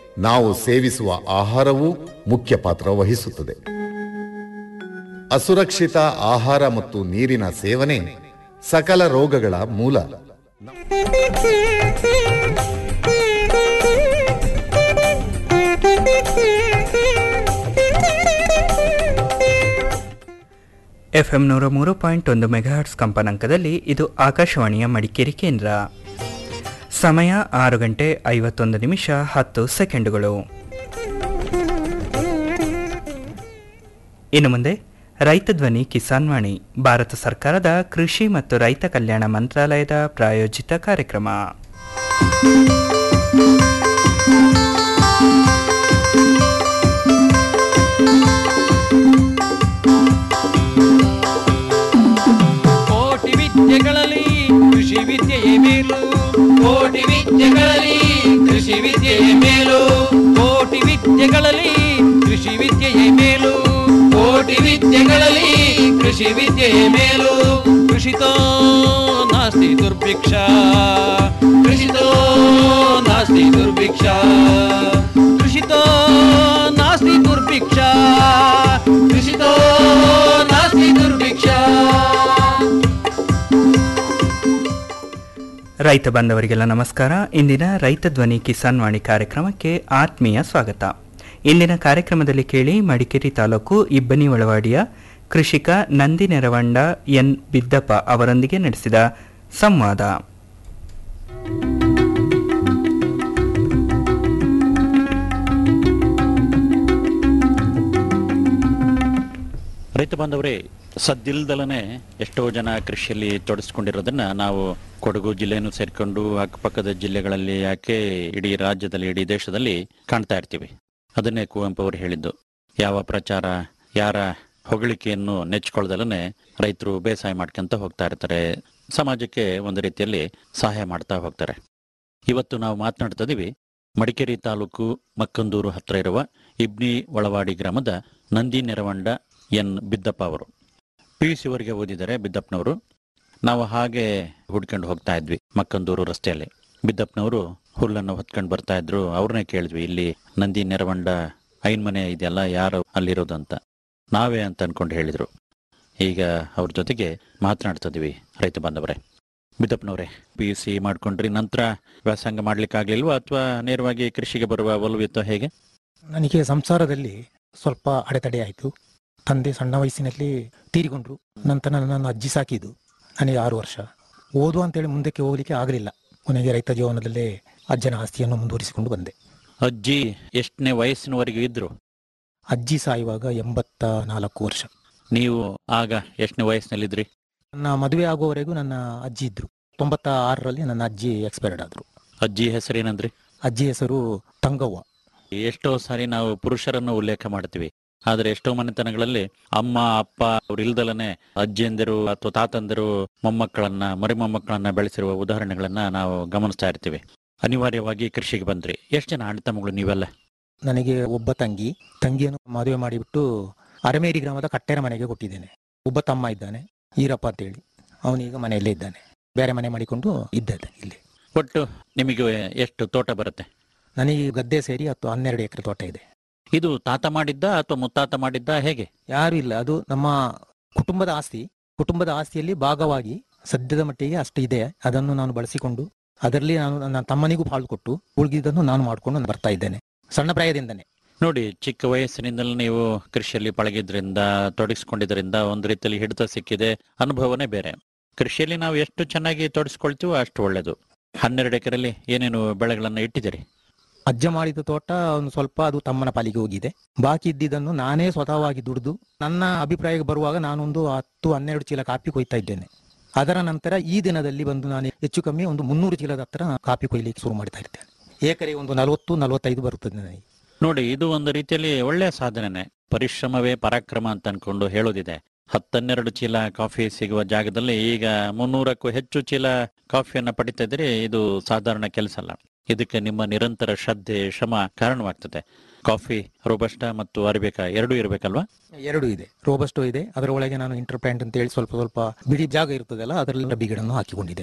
ನಾವು ಸೇವಿಸುವ ಆಹಾರವೂ ಮುಖ್ಯ ಪಾತ್ರ ವಹಿಸುತ್ತದೆ ಅಸುರಕ್ಷಿತ ಆಹಾರ ಮತ್ತು ನೀರಿನ ಸೇವನೆ ಸಕಲ ರೋಗಗಳ ಮೂಲ ಎಫ್ಎಂ ನೂರ ಮೂರು ಪಾಯಿಂಟ್ ಒಂದು ಮೆಗಾಹರ್ಟ್ಸ್ ಕಂಪನಾಂಕದಲ್ಲಿ ಇದು ಆಕಾಶವಾಣಿಯ ಮಡಿಕೇರಿ ಕೇಂದ್ರ ಸಮಯ ಆರು ಗಂಟೆ ಐವತ್ತೊಂದು ನಿಮಿಷ ಹತ್ತು ಸೆಕೆಂಡುಗಳು ಇನ್ನು ಮುಂದೆ ರೈತ ಧ್ವನಿ ಕಿಸಾನ್ ವಾಣಿ ಭಾರತ ಸರ್ಕಾರದ ಕೃಷಿ ಮತ್ತು ರೈತ ಕಲ್ಯಾಣ ಮಂತ್ರಾಲಯದ ಪ್ರಾಯೋಜಿತ ಕಾರ್ಯಕ್ರಮ ಕೋಟಿ ವಿದ್ಯೆಗಳಲ್ಲಿ ಕೃಷಿ ವಿದ್ಯೆಯೇ ಮೇಲು ಕೋಟಿ ವಿದ್ಯೆಗಳಲ್ಲಿ ಕೃಷಿ ವಿದ್ಯೆಯೇ ಮೇಲು ಕೋಟಿ ವಿದ್ಯೆಗಳಲ್ಲಿ ಕೃಷಿ ವಿದ್ಯೆಯೇ ಮೇಲು ಕೋಟಿ ವಿದ್ಯೆಗಳಲ್ಲಿ ಕೃಷಿ ವಿದ್ಯೆಯೇ ಮೇಲು ಕೃಷಿತೋ ನಾಸ್ತಿ ದುರ್ಭಿಕ್ಷ ಕೃಷಿತೋ ನಾಸ್ತಿ ದುರ್ಭಿಕ್ಷ ಕೃಷಿತೋ ನಾಸ್ತಿ ದುರ್ಭಿಕ್ಷ ಕೃಷಿತೋ ನಾಸ್ತಿ ದುರ್ಭಿಕ್ಷ ರೈತ ಬಾಂಧವರಿಗೆಲ್ಲ ನಮಸ್ಕಾರ ಇಂದಿನ ರೈತ ಧ್ವನಿ ಕಿಸಾನ್ ವಾಣಿ ಕಾರ್ಯಕ್ರಮಕ್ಕೆ ಆತ್ಮೀಯ ಸ್ವಾಗತ ಇಂದಿನ ಕಾರ್ಯಕ್ರಮದಲ್ಲಿ ಕೇಳಿ ಮಡಿಕೇರಿ ತಾಲೂಕು ಇಬ್ಬನಿ ಒಳವಾಡಿಯ ಕೃಷಿಕ ನಂದಿ ನೆರವಂಡ ಎನ್ ಬಿದ್ದಪ್ಪ ಅವರೊಂದಿಗೆ ನಡೆಸಿದ ಸಂವಾದ ರೈತ ಬಾಂಧವರೇ ಸದ್ದಿಲ್ದಲನೆ ಎಷ್ಟೋ ಜನ ಕೃಷಿಯಲ್ಲಿ ತೊಡಗಿಸ್ಕೊಂಡಿರೋದನ್ನ ನಾವು ಕೊಡಗು ಜಿಲ್ಲೆಯನ್ನು ಸೇರ್ಕೊಂಡು ಅಕ್ಕಪಕ್ಕದ ಜಿಲ್ಲೆಗಳಲ್ಲಿ ಯಾಕೆ ಇಡೀ ರಾಜ್ಯದಲ್ಲಿ ಇಡೀ ದೇಶದಲ್ಲಿ ಕಾಣ್ತಾ ಇರ್ತೀವಿ ಅದನ್ನೇ ಕುವೆಂಪು ಅವರು ಹೇಳಿದ್ದು ಯಾವ ಪ್ರಚಾರ ಯಾರ ಹೊಗಳಿಕೆಯನ್ನು ನೆಚ್ಕೊಳ್ದಲನೆ ರೈತರು ಬೇಸಾಯ ಮಾಡ್ಕೊಂತ ಹೋಗ್ತಾ ಇರ್ತಾರೆ ಸಮಾಜಕ್ಕೆ ಒಂದು ರೀತಿಯಲ್ಲಿ ಸಹಾಯ ಮಾಡ್ತಾ ಹೋಗ್ತಾರೆ ಇವತ್ತು ನಾವು ಮಾತನಾಡ್ತಾ ಇದೀವಿ ಮಡಿಕೇರಿ ತಾಲೂಕು ಮಕ್ಕಂದೂರು ಹತ್ರ ಇರುವ ಇಬ್ನಿ ಒಳವಾಡಿ ಗ್ರಾಮದ ನಂದಿ ನೆರವಂಡ ಎನ್ ಬಿದ್ದಪ್ಪ ಅವರು ಪಿ ಯು ಸಿವರೆಗೆ ಓದಿದ್ದಾರೆ ಬಿದ್ದಪ್ಪನವರು ನಾವು ಹಾಗೆ ಹುಡ್ಕೊಂಡು ಹೋಗ್ತಾ ಇದ್ವಿ ಮಕ್ಕಂದೂರು ರಸ್ತೆಯಲ್ಲಿ ಬಿದ್ದಪ್ಪನವರು ಹುಲ್ಲನ್ನು ಹೊತ್ಕೊಂಡು ಬರ್ತಾ ಇದ್ರು ಅವ್ರನ್ನೇ ಕೇಳಿದ್ವಿ ಇಲ್ಲಿ ನಂದಿ ನೆರವಂಡ ಐನ್ ಮನೆ ಇದೆಯಲ್ಲ ಯಾರು ಅಲ್ಲಿರೋದು ಅಂತ ನಾವೇ ಅಂತ ಅನ್ಕೊಂಡು ಹೇಳಿದ್ರು ಈಗ ಅವ್ರ ಜೊತೆಗೆ ಮಾತನಾಡ್ತಾ ಇದೀವಿ ರೈತ ಬಾಂಧವರೇ ಬಿದ್ದಪ್ಪನವರೇ ಪಿ ಯು ಸಿ ಮಾಡ್ಕೊಂಡ್ರಿ ನಂತರ ವ್ಯಾಸಂಗ ಮಾಡ್ಲಿಕ್ಕಾಗ್ಲಿಲ್ವಾ ಅಥವಾ ನೇರವಾಗಿ ಕೃಷಿಗೆ ಬರುವ ಒಲವಿತ್ತೋ ಹೇಗೆ ನನಗೆ ಸಂಸಾರದಲ್ಲಿ ಸ್ವಲ್ಪ ಅಡೆತಡೆ ಆಯಿತು ತಂದೆ ಸಣ್ಣ ವಯಸ್ಸಿನಲ್ಲಿ ತೀರಿಕೊಂಡ್ರು ನಂತರ ನನ್ನ ಅಜ್ಜಿ ಸಾಕಿದ್ದು ನನಗೆ ಆರು ವರ್ಷ ಓದು ಅಂತೇಳಿ ಮುಂದಕ್ಕೆ ಹೋಗ್ಲಿಕ್ಕೆ ಆಗಲಿಲ್ಲ ಕೊನೆಗೆ ರೈತ ಜೀವನದಲ್ಲೇ ಅಜ್ಜನ ಆಸ್ತಿಯನ್ನು ಮುಂದುವರಿಸಿಕೊಂಡು ಬಂದೆ ಅಜ್ಜಿ ಎಷ್ಟನೇ ವಯಸ್ಸಿನವರೆಗೂ ಇದ್ರು ಅಜ್ಜಿ ಸಾಯುವಾಗ ಎಂಬತ್ತ ನಾಲ್ಕು ವರ್ಷ ನೀವು ಆಗ ಎಷ್ಟನೇ ವಯಸ್ಸಿನಲ್ಲಿದ್ರಿ ನನ್ನ ಮದುವೆ ಆಗುವವರೆಗೂ ನನ್ನ ಅಜ್ಜಿ ಇದ್ರು ತೊಂಬತ್ತ ಆರರಲ್ಲಿ ನನ್ನ ಅಜ್ಜಿ ಎಕ್ಸ್ಪೈರ್ಡ್ ಆದ್ರು ಅಜ್ಜಿ ಹೆಸರೇನಂದ್ರಿ ಅಜ್ಜಿ ಹೆಸರು ತಂಗವ್ವ ಎಷ್ಟೋ ಸಾರಿ ನಾವು ಪುರುಷರನ್ನು ಉಲ್ಲೇಖ ಮಾಡ್ತೀವಿ ಆದ್ರೆ ಎಷ್ಟೋ ಮನೆತನಗಳಲ್ಲಿ ಅಮ್ಮ ಅಪ್ಪ ಅವ್ರು ಇಲ್ದಲನೆ ಅಜ್ಜಿಯಂದಿರು ಅಥವಾ ತಾತಂದಿರು ಮೊಮ್ಮಕ್ಕಳನ್ನ ಮರಿ ಮೊಮ್ಮಕ್ಕಳನ್ನ ಬೆಳೆಸಿರುವ ಉದಾಹರಣೆಗಳನ್ನ ನಾವು ಗಮನಿಸ್ತಾ ಇರ್ತೀವಿ ಅನಿವಾರ್ಯವಾಗಿ ಕೃಷಿಗೆ ಬಂದ್ರಿ ಎಷ್ಟು ಜನ ಅಣ್ಣ ತಮ್ಮಗಳು ನೀವೆಲ್ಲ ನನಗೆ ಒಬ್ಬ ತಂಗಿ ತಂಗಿಯನ್ನು ಮದುವೆ ಮಾಡಿಬಿಟ್ಟು ಅರಮೇರಿ ಗ್ರಾಮದ ಕಟ್ಟೆರ ಮನೆಗೆ ಕೊಟ್ಟಿದ್ದೇನೆ ಒಬ್ಬ ತಮ್ಮ ಇದ್ದಾನೆ ಈರಪ್ಪ ಅಂತೇಳಿ ಅವನೀಗ ಮನೆಯಲ್ಲೇ ಇದ್ದಾನೆ ಬೇರೆ ಮನೆ ಮಾಡಿಕೊಂಡು ಇದ್ದಾನೆ ಇಲ್ಲಿ ಒಟ್ಟು ನಿಮಗೆ ಎಷ್ಟು ತೋಟ ಬರುತ್ತೆ ನನಗೆ ಗದ್ದೆ ಸೇರಿ ಹತ್ತು ಹನ್ನೆರಡು ಎಕರೆ ತೋಟ ಇದೆ ಇದು ತಾತ ಮಾಡಿದ್ದ ಅಥವಾ ಮುತ್ತಾತ ಮಾಡಿದ್ದ ಹೇಗೆ ಯಾರು ಇಲ್ಲ ಅದು ನಮ್ಮ ಕುಟುಂಬದ ಆಸ್ತಿ ಕುಟುಂಬದ ಆಸ್ತಿಯಲ್ಲಿ ಭಾಗವಾಗಿ ಸದ್ಯದ ಮಟ್ಟಿಗೆ ಅಷ್ಟು ಇದೆ ಅದನ್ನು ನಾನು ಬಳಸಿಕೊಂಡು ಅದರಲ್ಲಿ ನಾನು ನನ್ನ ತಮ್ಮನಿಗೂ ಪಾಲು ಕೊಟ್ಟು ಉಳಿದಿದ್ದನ್ನು ನಾನು ಮಾಡಿಕೊಂಡು ಬರ್ತಾ ಇದ್ದೇನೆ ಸಣ್ಣ ಪ್ರಾಯದಿಂದನೇ ನೋಡಿ ಚಿಕ್ಕ ವಯಸ್ಸಿನಿಂದಲೂ ನೀವು ಕೃಷಿಯಲ್ಲಿ ಪಳಗಿದ್ರಿಂದ ತೊಡಗಿಸ್ಕೊಂಡಿದ್ರಿಂದ ಒಂದು ರೀತಿಯಲ್ಲಿ ಹಿಡಿತ ಸಿಕ್ಕಿದೆ ಅನುಭವನೇ ಬೇರೆ ಕೃಷಿಯಲ್ಲಿ ನಾವು ಎಷ್ಟು ಚೆನ್ನಾಗಿ ತೊಡಗಿಸ್ಕೊಳ್ತೀವೋ ಅಷ್ಟು ಒಳ್ಳೇದು ಹನ್ನೆರಡು ಎಕರೆಯಲ್ಲಿ ಏನೇನು ಬೆಳೆಗಳನ್ನ ಇಟ್ಟಿದ್ದೀರಿ ಅಜ್ಜ ಮಾಡಿದ ತೋಟ ಒಂದು ಸ್ವಲ್ಪ ಅದು ತಮ್ಮನ ಪಾಲಿಗೆ ಹೋಗಿದೆ ಬಾಕಿ ಇದ್ದಿದ್ದನ್ನು ನಾನೇ ಸ್ವತಃವಾಗಿ ದುಡಿದು ನನ್ನ ಅಭಿಪ್ರಾಯಕ್ಕೆ ಬರುವಾಗ ನಾನೊಂದು ಹತ್ತು ಹನ್ನೆರಡು ಚೀಲ ಕಾಪಿ ಕೊಯ್ತಾ ಇದ್ದೇನೆ ಅದರ ನಂತರ ಈ ದಿನದಲ್ಲಿ ಬಂದು ನಾನು ಹೆಚ್ಚು ಕಮ್ಮಿ ಒಂದು ಮುನ್ನೂರು ಚೀಲದ ಹತ್ರ ಕಾಪಿ ಕೊಯ್ಲಿಕ್ಕೆ ಶುರು ಮಾಡ್ತಾ ಇರ್ತೇನೆ ಏಕರೆ ಒಂದು ನಲವತ್ತು ನಲವತ್ತೈದು ಬರುತ್ತದೆ ನನಗೆ ನೋಡಿ ಇದು ಒಂದು ರೀತಿಯಲ್ಲಿ ಒಳ್ಳೆಯ ಸಾಧನೆನೆ ಪರಿಶ್ರಮವೇ ಪರಾಕ್ರಮ ಅಂತ ಅನ್ಕೊಂಡು ಹೇಳೋದಿದೆ ಹತ್ತನ್ನೆರಡು ಚೀಲ ಕಾಫಿ ಸಿಗುವ ಜಾಗದಲ್ಲಿ ಈಗ ಮುನ್ನೂರಕ್ಕೂ ಹೆಚ್ಚು ಚೀಲ ಕಾಫಿಯನ್ನ ಪಡಿತಾ ಇದ್ರೆ ಇದು ಸಾಧಾರಣ ಕೆಲಸ ಅಲ್ಲ ಇದಕ್ಕೆ ನಿಮ್ಮ ನಿರಂತರ ಶ್ರದ್ಧೆ ಶ್ರಮ ಕಾರಣವಾಗ್ತದೆ ಕಾಫಿ ರೋಬಸ್ಟ ಮತ್ತು ಅರಿಬೇಕಾ ಎರಡೂ ಇರಬೇಕಲ್ವಾ ಎರಡು ಇದೆ ರೋಬಸ್ಟೋ ಇದೆ ಅದರ ಒಳಗೆ ನಾನು ಇಂಟರ್ ಪ್ಯಾಂಟ್ ಅಂತ ಹೇಳಿ ಸ್ವಲ್ಪ ಸ್ವಲ್ಪ ಬಿಡಿ ಜಾಗ ಇರ್ತದಲ್ಲ ಅದರಲ್ಲಿ ರಬ್ಬಿ ಗಿಡನ್ನು ಹಾಕಿಕೊಂಡಿದ್ದೇನೆ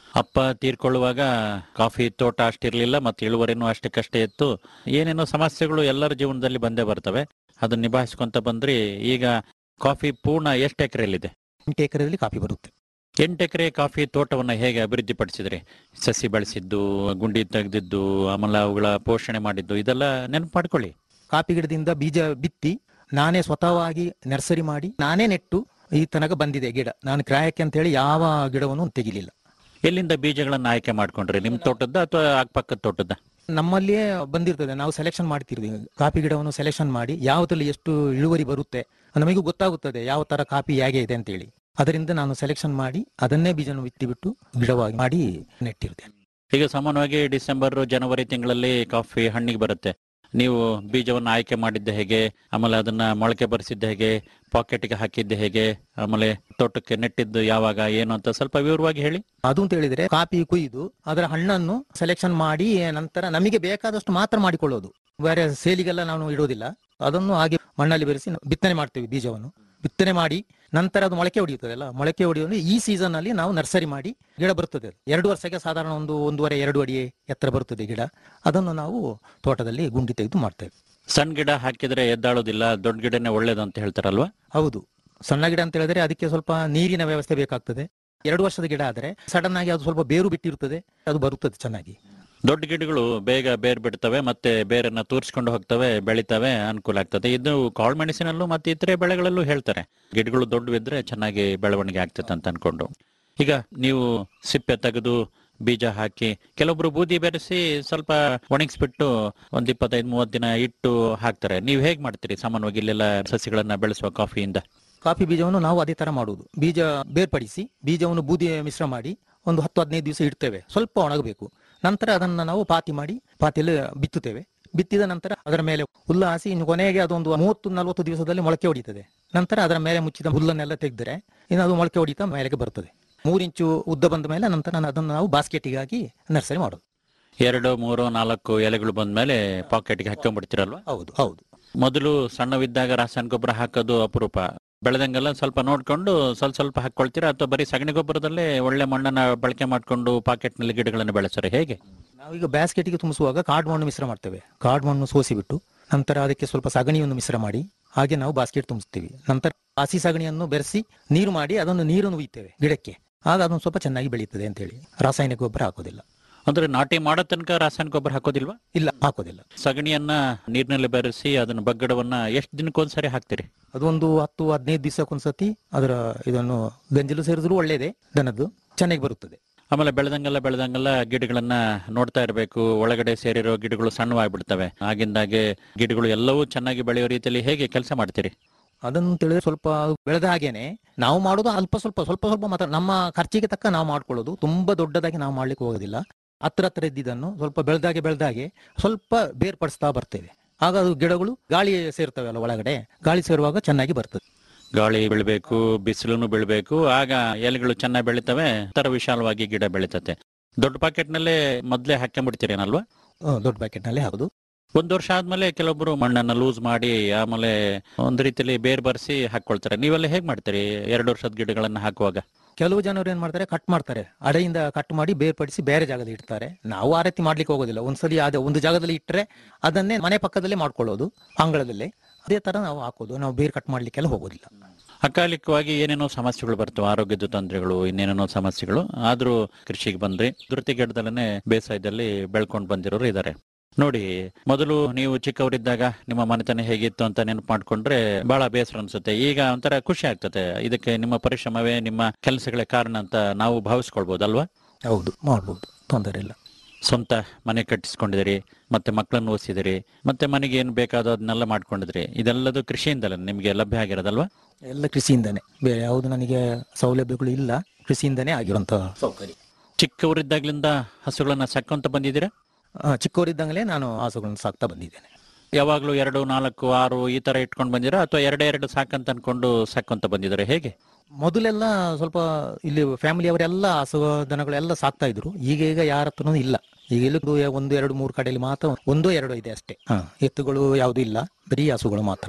ಅಪ್ಪ ತೀರ್ಕೊಳ್ಳುವಾಗ ಕಾಫಿ ತೋಟ ಅಷ್ಟಿರ್ಲಿಲ್ಲ ಮತ್ತೆ ಇಳುವರಿನೂ ಅಷ್ಟಕ್ಕಷ್ಟೇ ಇತ್ತು ಏನೇನೋ ಸಮಸ್ಯೆಗಳು ಎಲ್ಲರ ಜೀವನದಲ್ಲಿ ಬಂದೇ ಬರ್ತವೆ ಅದನ್ನ ನಿಭಾಯಿಸ್ಕೊಂತ ಬಂದ್ರಿ ಈಗ ಕಾಫಿ ಪೂರ್ಣ ಎಷ್ಟು ಎಕರೆಯಲ್ಲಿದೆ ಎಂಟು ಎಕರೆಯಲ್ಲಿ ಕಾಫಿ ಬರುತ್ತೆ ಎಂಟು ಎಕರೆ ಕಾಫಿ ತೋಟವನ್ನ ಹೇಗೆ ಅಭಿವೃದ್ಧಿ ಪಡಿಸಿದ್ರಿ ಸಸಿ ಬೆಳೆಸಿದ್ದು ಗುಂಡಿ ತೆಗೆದಿದ್ದು ಆಮೇಲೆ ಅವುಗಳ ಪೋಷಣೆ ಮಾಡಿದ್ದು ಇದೆಲ್ಲ ನೆನಪು ಮಾಡ್ಕೊಳ್ಳಿ ಕಾಫಿ ಗಿಡದಿಂದ ಬೀಜ ಬಿತ್ತಿ ನಾನೇ ಸ್ವತಃವಾಗಿ ನರ್ಸರಿ ಮಾಡಿ ನಾನೇ ನೆಟ್ಟು ಈ ತನಕ ಬಂದಿದೆ ಗಿಡ ನಾನು ಕ್ರಾಯಕ್ಕೆ ಅಂತ ಹೇಳಿ ಯಾವ ಗಿಡವನ್ನು ತೆಗಿಲಿಲ್ಲ ಎಲ್ಲಿಂದ ಬೀಜಗಳನ್ನ ಆಯ್ಕೆ ಮಾಡ್ಕೊಂಡ್ರಿ ನಿಮ್ ತೋಟದ ಅಥವಾ ಅಕ್ಕಪಕ್ಕದ ತೋಟದ ನಮ್ಮಲ್ಲಿಯೇ ಬಂದಿರ್ತದೆ ನಾವು ಸೆಲೆಕ್ಷನ್ ಮಾಡ್ತಿರ್ತೀವಿ ಕಾಫಿ ಗಿಡವನ್ನು ಸೆಲೆಕ್ಷನ್ ಮಾಡಿ ಯಾವತ್ತಲ್ಲಿ ಎಷ್ಟು ಇಳುವರಿ ಬರುತ್ತೆ ನಮಗೂ ಗೊತ್ತಾಗುತ್ತದೆ ಯಾವ ತರ ಕಾಫಿ ಹೇಗೆ ಇದೆ ಅಂತೇಳಿ ಅದರಿಂದ ನಾನು ಸೆಲೆಕ್ಷನ್ ಮಾಡಿ ಅದನ್ನೇ ಬೀಜನ ಬಿಟ್ಟು ಗಿಡವಾಗಿ ಮಾಡಿ ನೆಟ್ಟಿರ್ತೇನೆ ಈಗ ಸಾಮಾನ್ಯವಾಗಿ ಡಿಸೆಂಬರ್ ಜನವರಿ ತಿಂಗಳಲ್ಲಿ ಕಾಫಿ ಹಣ್ಣಿಗೆ ಬರುತ್ತೆ ನೀವು ಬೀಜವನ್ನ ಆಯ್ಕೆ ಮಾಡಿದ್ದೆ ಹೇಗೆ ಆಮೇಲೆ ಅದನ್ನ ಮೊಳಕೆ ಬರಿಸಿದ್ದೆ ಹೇಗೆ ಪಾಕೆಟ್ಗೆ ಹಾಕಿದ್ದೆ ಹೇಗೆ ಆಮೇಲೆ ತೋಟಕ್ಕೆ ನೆಟ್ಟಿದ್ದು ಯಾವಾಗ ಏನು ಅಂತ ಸ್ವಲ್ಪ ವಿವರವಾಗಿ ಹೇಳಿ ಅದು ಅಂತ ಹೇಳಿದ್ರೆ ಕಾಫಿ ಕುಯ್ದು ಅದರ ಹಣ್ಣನ್ನು ಸೆಲೆಕ್ಷನ್ ಮಾಡಿ ನಂತರ ನಮಗೆ ಬೇಕಾದಷ್ಟು ಮಾತ್ರ ಮಾಡಿಕೊಳ್ಳೋದು ಬೇರೆ ಸೇಲಿಗೆಲ್ಲ ನಾವು ಇಡೋದಿಲ್ಲ ಅದನ್ನು ಹಾಗೆ ಮಣ್ಣಲ್ಲಿ ಬೆರೆಸಿ ಬಿತ್ತನೆ ಮಾಡ್ತೇವೆ ಬೀಜವನ್ನು ಬಿತ್ತನೆ ಮಾಡಿ ನಂತರ ಅದು ಮೊಳಕೆ ಹೊಡೆಯುತ್ತದೆ ಮೊಳಕೆ ಹೊಡೆಯುವುದು ಈ ಸೀಸನ್ ಅಲ್ಲಿ ನಾವು ನರ್ಸರಿ ಮಾಡಿ ಗಿಡ ಬರುತ್ತದೆ ಅದು. ಎರಡು ವರ್ಷಕ್ಕೆ ಸಾಧಾರಣ ಒಂದು ಒಂದೂವರೆ ಎರಡು ಅಡಿ ಎತ್ತರ ಬರುತ್ತದೆ ಗಿಡ ಅದನ್ನು ನಾವು ತೋಟದಲ್ಲಿ ಗುಂಡಿ ತೆಗೆದು ಮಾಡ್ತೇವೆ ಸಣ್ಣ ಗಿಡ ಹಾಕಿದ್ರೆ ಎದ್ದಾಳೋದಿಲ್ಲ ದೊಡ್ಡ ಗಿಡನೇ ಒಳ್ಳೇದು ಅಂತ ಹೇಳ್ತಾರಲ್ವಾ ಹೌದು ಸಣ್ಣ ಗಿಡ ಅಂತ ಹೇಳಿದ್ರೆ ಅದಕ್ಕೆ ಸ್ವಲ್ಪ ನೀರಿನ ವ್ಯವಸ್ಥೆ ಬೇಕಾಗ್ತದೆ ಎರಡು ವರ್ಷದ ಗಿಡ ಆದ್ರೆ ಸಡನ್ ಆಗಿ ಅದು ಸ್ವಲ್ಪ ಬೇರು ಬಿಟ್ಟಿರುತ್ತದೆ ಅದು ಬರುತ್ತದೆ ಚೆನ್ನಾಗಿ ದೊಡ್ಡ ಗಿಡಗಳು ಬೇಗ ಬೇರ್ ಬಿಡ್ತವೆ ಮತ್ತೆ ಬೇರನ್ನ ತೂರಿಸ್ಕೊಂಡು ಹೋಗ್ತವೆ ಬೆಳಿತವೆ ಅನುಕೂಲ ಆಗ್ತದೆ ಇದು ಕಾಳು ಮೆಣಸಿನಲ್ಲೂ ಮತ್ತೆ ಇತರೆ ಬೆಳೆಗಳಲ್ಲೂ ಹೇಳ್ತಾರೆ ಗಿಡಗಳು ದೊಡ್ಡವಿದ್ರೆ ಚೆನ್ನಾಗಿ ಬೆಳವಣಿಗೆ ಆಗ್ತದೆ ಅಂತ ಅನ್ಕೊಂಡು ಈಗ ನೀವು ಸಿಪ್ಪೆ ತೆಗೆದು ಬೀಜ ಹಾಕಿ ಕೆಲವೊಬ್ರು ಬೂದಿ ಬೆರೆಸಿ ಸ್ವಲ್ಪ ಒಣಗಿಸ್ಬಿಟ್ಟು ಒಂದ್ ಇಪ್ಪತ್ತೈದು ಮೂವತ್ತು ದಿನ ಇಟ್ಟು ಹಾಕ್ತಾರೆ ನೀವು ಹೇಗ್ ಮಾಡ್ತೀರಿ ಸಾಮಾನ್ಯವಾಗಿ ಇಲ್ಲೆಲ್ಲ ಸಸಿಗಳನ್ನ ಬೆಳೆಸುವ ಕಾಫಿಯಿಂದ ಕಾಫಿ ಬೀಜವನ್ನು ನಾವು ಅದೇ ತರ ಮಾಡುವುದು ಬೀಜ ಬೇರ್ಪಡಿಸಿ ಬೀಜವನ್ನು ಬೂದಿ ಮಿಶ್ರ ಮಾಡಿ ಒಂದು ಹತ್ತು ಹದಿನೈದು ದಿವಸ ಇಡ್ತೇವೆ ಸ್ವಲ್ಪ ಒಣಗಬೇಕು ನಂತರ ಅದನ್ನ ನಾವು ಪಾತಿ ಮಾಡಿ ಪಾತಿಯಲ್ಲಿ ಬಿತ್ತುತ್ತೇವೆ ಬಿತ್ತಿದ ನಂತರ ಅದರ ಮೇಲೆ ಹುಲ್ಲು ಹಾಸಿ ಇನ್ನು ಕೊನೆಗೆ ಅದೊಂದು ಮೂವತ್ತು ನಲವತ್ತು ದಿವಸದಲ್ಲಿ ಮೊಳಕೆ ಹೊಡಿತದೆ ನಂತರ ಅದರ ಮೇಲೆ ಮುಚ್ಚಿದ ಹುಲ್ಲನ್ನೆಲ್ಲ ತೆಗೆದರೆ ಇನ್ನು ಅದು ಮೊಳಕೆ ಹೊಡಿತಾ ಮೇಲೆಗೆ ಬರ್ತದೆ ಮೂರು ಇಂಚು ಉದ್ದ ಬಂದ ಮೇಲೆ ನಂತರ ಅದನ್ನು ನಾವು ಬಾಸ್ಕೆಟಿಗೆ ಹಾಕಿ ನರ್ಸರಿ ಮಾಡೋದು ಎರಡು ಮೂರು ನಾಲ್ಕು ಎಲೆಗಳು ಬಂದ್ಮೇಲೆ ಪಾಕೆಟ್ಗೆ ಹಾಕೊಂಡ್ಬಿಡ್ತೀರಲ್ವಾ ಹೌದು ಹೌದು ಮೊದಲು ಸಣ್ಣವಿದ್ದಾಗ ರಾಸಾಯನಿಕ ಗೊಬ್ಬರ ಹಾಕೋದು ಅಪರೂಪ ಬೆಳೆದಂಗೆಲ್ಲ ಸ್ವಲ್ಪ ನೋಡ್ಕೊಂಡು ಸ್ವಲ್ಪ ಸ್ವಲ್ಪ ಹಾಕೊಳ್ತೀರಾ ಅಥವಾ ಬರೀ ಸಗಣಿ ಗೊಬ್ಬರದಲ್ಲೇ ಒಳ್ಳೆ ಮಣ್ಣನ್ನ ಬಳಕೆ ಮಾಡ್ಕೊಂಡು ಪಾಕೆಟ್ ನಲ್ಲಿ ಗಿಡಗಳನ್ನು ಬೆಳೆಸ್ತಾರೆ ಹೇಗೆ ನಾವೀಗ ಬ್ಯಾಸ್ಕೆಟ್ಗೆ ತುಂಬಿಸುವಾಗ ಕಾಡು ಮಣ್ಣು ಮಿಶ್ರ ಮಾಡ್ತೇವೆ ಕಾಡು ಮಣ್ಣು ಸೋಸಿಬಿಟ್ಟು ನಂತರ ಅದಕ್ಕೆ ಸ್ವಲ್ಪ ಸಗಣಿಯನ್ನು ಮಿಶ್ರ ಮಾಡಿ ಹಾಗೆ ನಾವು ಬಾಸ್ಕೆಟ್ ತುಂಬಿಸ್ತೀವಿ ನಂತರ ಹಸಿ ಸಗಣಿಯನ್ನು ಬೆರೆಸಿ ನೀರು ಮಾಡಿ ಅದನ್ನು ನೀರನ್ನು ಉಯ್ತೇವೆ ಗಿಡಕ್ಕೆ ಆಗ ಅದನ್ನು ಸ್ವಲ್ಪ ಚೆನ್ನಾಗಿ ಬೆಳೀತದೆ ಅಂತ ಹೇಳಿ ರಾಸಾಯನಿಕ ಗೊಬ್ಬರ ಹಾಕೋದಿಲ್ಲ ಅಂದ್ರೆ ನಾಟಿ ಮಾಡೋ ತನಕ ರಾಸಾಯನಿಕ ಗೊಬ್ಬರ ಹಾಕೋದಿಲ್ವಾ ಇಲ್ಲ ಹಾಕೋದಿಲ್ಲ ಸಗಣಿಯನ್ನ ನೀರಿನಲ್ಲಿ ಬೆರೆಸಿ ಅದನ್ನ ಬಗ್ಗಡವನ್ನ ಎಷ್ಟು ದಿನಕ್ಕೊಂದ್ಸರಿ ಹಾಕ್ತೀರಿ ಅದೊಂದು ಹತ್ತು ಹದಿನೈದು ದಿವಸಕ್ಕೊಂದ್ಸತಿ ಅದರ ಇದನ್ನು ಗಂಜಲು ಸೇರಿದ್ರು ಒಳ್ಳೇದೇ ದನದ್ದು ಚೆನ್ನಾಗಿ ಬರುತ್ತದೆ ಆಮೇಲೆ ಬೆಳೆದಂಗೆಲ್ಲ ಬೆಳೆದಂಗೆಲ್ಲ ಗಿಡಗಳನ್ನ ನೋಡ್ತಾ ಇರಬೇಕು ಒಳಗಡೆ ಸೇರಿರೋ ಗಿಡಗಳು ಸಣ್ಣವಾಗ್ಬಿಡ್ತವೆ ಆಗಿಂದಾಗೆ ಗಿಡಗಳು ಎಲ್ಲವೂ ಚೆನ್ನಾಗಿ ಬೆಳೆಯೋ ರೀತಿಯಲ್ಲಿ ಹೇಗೆ ಕೆಲಸ ಮಾಡ್ತೀರಿ ಅದನ್ನು ತಿಳಿದ್ರೆ ಸ್ವಲ್ಪ ಬೆಳೆದ ಹಾಗೇನೆ ನಾವು ಮಾಡೋದು ಅಲ್ಪ ಸ್ವಲ್ಪ ಸ್ವಲ್ಪ ಸ್ವಲ್ಪ ಮಾತ್ರ ನಮ್ಮ ಖರ್ಚಿಗೆ ತಕ್ಕ ನಾವು ಮಾಡ್ಕೊಳ್ಳೋದು ತುಂಬಾ ದೊಡ್ಡದಾಗಿ ನಾವು ಮಾಡ್ಲಿಕ್ಕೆ ಹೋಗೋದಿಲ್ಲ ಹತ್ರ ಹತ್ರ ಇದ್ದಿದ್ದನ್ನು ಸ್ವಲ್ಪ ಬೆಳೆದಾಗೆ ಬೆಳೆದಾಗೆ ಸ್ವಲ್ಪ ಬೇರ್ಪಡಿಸ್ತಾ ಬರ್ತೇವೆ ಆಗ ಅದು ಗಿಡಗಳು ಗಾಳಿ ಸೇರ್ತವೆ ಅಲ್ಲ ಒಳಗಡೆ ಗಾಳಿ ಸೇರುವಾಗ ಚೆನ್ನಾಗಿ ಬರ್ತದೆ ಗಾಳಿ ಬೀಳ್ಬೇಕು ಬಿಸಿಲುನು ಬೀಳ್ಬೇಕು ಆಗ ಎಲೆಗಳು ಚೆನ್ನಾಗಿ ಬೆಳಿತವೆ ತರ ವಿಶಾಲವಾಗಿ ಗಿಡ ಬೆಳಿತತೆ ದೊಡ್ಡ ಪಾಕೆಟ್ ನಲ್ಲೇ ಮೊದ್ಲೇ ಹಾಕೊಂಡ್ಬಿಡ್ತೀರೇನಲ್ವಾ ಹ್ಮ್, ದೊಡ್ಡ ಪ್ಯಾಕೆಟ್ ನಲ್ಲಿ ಹಾಕೋದು ಒಂದ್ ವರ್ಷ ಆದ್ಮೇಲೆ ಕೆಲವೊಬ್ರು ಮಣ್ಣನ್ನ ಲೂಸ್ ಮಾಡಿ ಆಮೇಲೆ ಒಂದ್ ರೀತಿಯಲ್ಲಿ ಬೇರ್ ಬರ್ಸಿ ಹಾಕೊಳ್ತಾರೆ ನೀವೆಲ್ಲ ಹೇಗ್ ಮಾಡ್ತೀರಿ ಎರಡು ವರ್ಷದ ಗಿಡಗಳನ್ನ ಹಾಕುವಾಗ ಕೆಲವು ಜನರು ಏನ್ ಮಾಡ್ತಾರೆ ಕಟ್ ಮಾಡ್ತಾರೆ ಅಡೆಯಿಂದ ಕಟ್ ಮಾಡಿ ಬೇರ್ಪಡಿಸಿ ಬೇರೆ ಜಾಗದಲ್ಲಿ ಇಡ್ತಾರೆ ನಾವು ಆ ರೀತಿ ಮಾಡ್ಲಿಕ್ಕೆ ಹೋಗೋದಿಲ್ಲ ಒಂದ್ಸಲಿ ಅದೇ ಒಂದು ಜಾಗದಲ್ಲಿ ಇಟ್ಟರೆ ಅದನ್ನೇ ಮನೆ ಪಕ್ಕದಲ್ಲೇ ಮಾಡ್ಕೊಳ್ಳೋದು ಅಂಗಳದಲ್ಲೇ ಅದೇ ತರ ನಾವು ಹಾಕೋದು ನಾವು ಬೇರೆ ಕಟ್ ಮಾಡ್ಲಿಕ್ಕೆಲ್ಲ ಹೋಗೋದಿಲ್ಲ ಅಕಾಲಿಕವಾಗಿ ಏನೇನೋ ಸಮಸ್ಯೆಗಳು ಬರ್ತವೆ ಆರೋಗ್ಯದ ತೊಂದರೆಗಳು ಇನ್ನೇನೇನೋ ಸಮಸ್ಯೆಗಳು ಆದ್ರೂ ಕೃಷಿಗೆ ಬಂದ್ರಿ ಧೃತಿಗೆಡ್ದಲೇ ಬೇಸಾಯದಲ್ಲಿ ಬೆಳ್ಕೊಂಡು ಬಂದಿರೋರು ಇದ್ದಾರೆ ನೋಡಿ ಮೊದಲು ನೀವು ಚಿಕ್ಕವರಿದ್ದಾಗ ನಿಮ್ಮ ಮನೆತನ ಹೇಗಿತ್ತು ಅಂತ ನೆನಪು ಮಾಡ್ಕೊಂಡ್ರೆ ಬಹಳ ಬೇಸರ ಅನ್ಸುತ್ತೆ ಈಗ ಒಂಥರ ಖುಷಿ ಆಗ್ತದೆ ಇದಕ್ಕೆ ನಿಮ್ಮ ಪರಿಶ್ರಮವೇ ನಿಮ್ಮ ಕೆಲಸಗಳೇ ಕಾರಣ ಅಂತ ನಾವು ಭಾವಿಸ್ಕೊಳ್ಬಹುದಲ್ವಾ ಹೌದು ಮಾಡ್ಬೋದು ತೊಂದರೆ ಇಲ್ಲ ಸ್ವಂತ ಮನೆ ಕಟ್ಟಿಸ್ಕೊಂಡಿದಿರಿ ಮತ್ತೆ ಮಕ್ಕಳನ್ನು ಓದಿಸಿದಿರಿ ಮತ್ತೆ ಮನೆಗೆ ಏನು ಬೇಕಾದದನ್ನೆಲ್ಲ ಮಾಡ್ಕೊಂಡಿದ್ರಿ ಇದೆಲ್ಲದು ಕೃಷಿಯಿಂದಲೇ ನಿಮಗೆ ಲಭ್ಯ ಆಗಿರೋದಲ್ವಾ ಎಲ್ಲ ಕೃಷಿಯಿಂದನೇ ಬೇರೆ ಯಾವುದು ನನಗೆ ಸೌಲಭ್ಯಗಳು ಇಲ್ಲ ಕೃಷಿಯಿಂದನೇ ಆಗಿರುವಂತಹ ಸೌಕರ್ಯ ಚಿಕ್ಕವರಿದ್ದಾಗ್ಲಿಂದ ಹಸುಗಳನ್ನ ಸಾಕೊಂತ ಬಂದಿದ್ದೀರಾ ಆ, ಚಿಕ್ಕವರಿದ್ದಂಗಲೇ ನಾನು ಹಸುಗಳನ್ನು ಸಾಕ್ತಾ ಬಂದಿದ್ದೇನೆ ಯಾವಾಗ್ಲೂ ಎರಡು ನಾಲ್ಕು ಆರು ಈ ತರ ಇಟ್ಕೊಂಡು ಬಂದಿರಾ ಅಥವಾ ಎರಡೇ ಎರಡು ಸಾಕಂತ ಅನ್ಕೊಂಡು ಸಾಕೊಂತ ಬಂದಿದ್ದಾರೆ ಹೇಗೆ ಮೊದಲೆಲ್ಲ ಸ್ವಲ್ಪ ಇಲ್ಲಿ ಫ್ಯಾಮಿಲಿಯವರೆಲ್ಲ ಹಸು ದನಗಳೆಲ್ಲ ಸಾಕ್ತಾ ಇದ್ರು ಈಗ ಈಗ ಯಾರ ಹತ್ರನೂ ಇಲ್ಲ ಈಗ ಇಲ್ಲಿ ಒಂದು ಎರಡು ಮೂರು ಕಡೆಯಲ್ಲಿ ಮಾತ್ರ ಒಂದೋ ಎರಡೋ ಇದೆ ಅಷ್ಟೇ ಹಾ ಎತ್ತುಗಳು ಯಾವುದು ಇಲ್ಲ ಬರೀ ಹಸುಗಳು ಮಾತ್ರ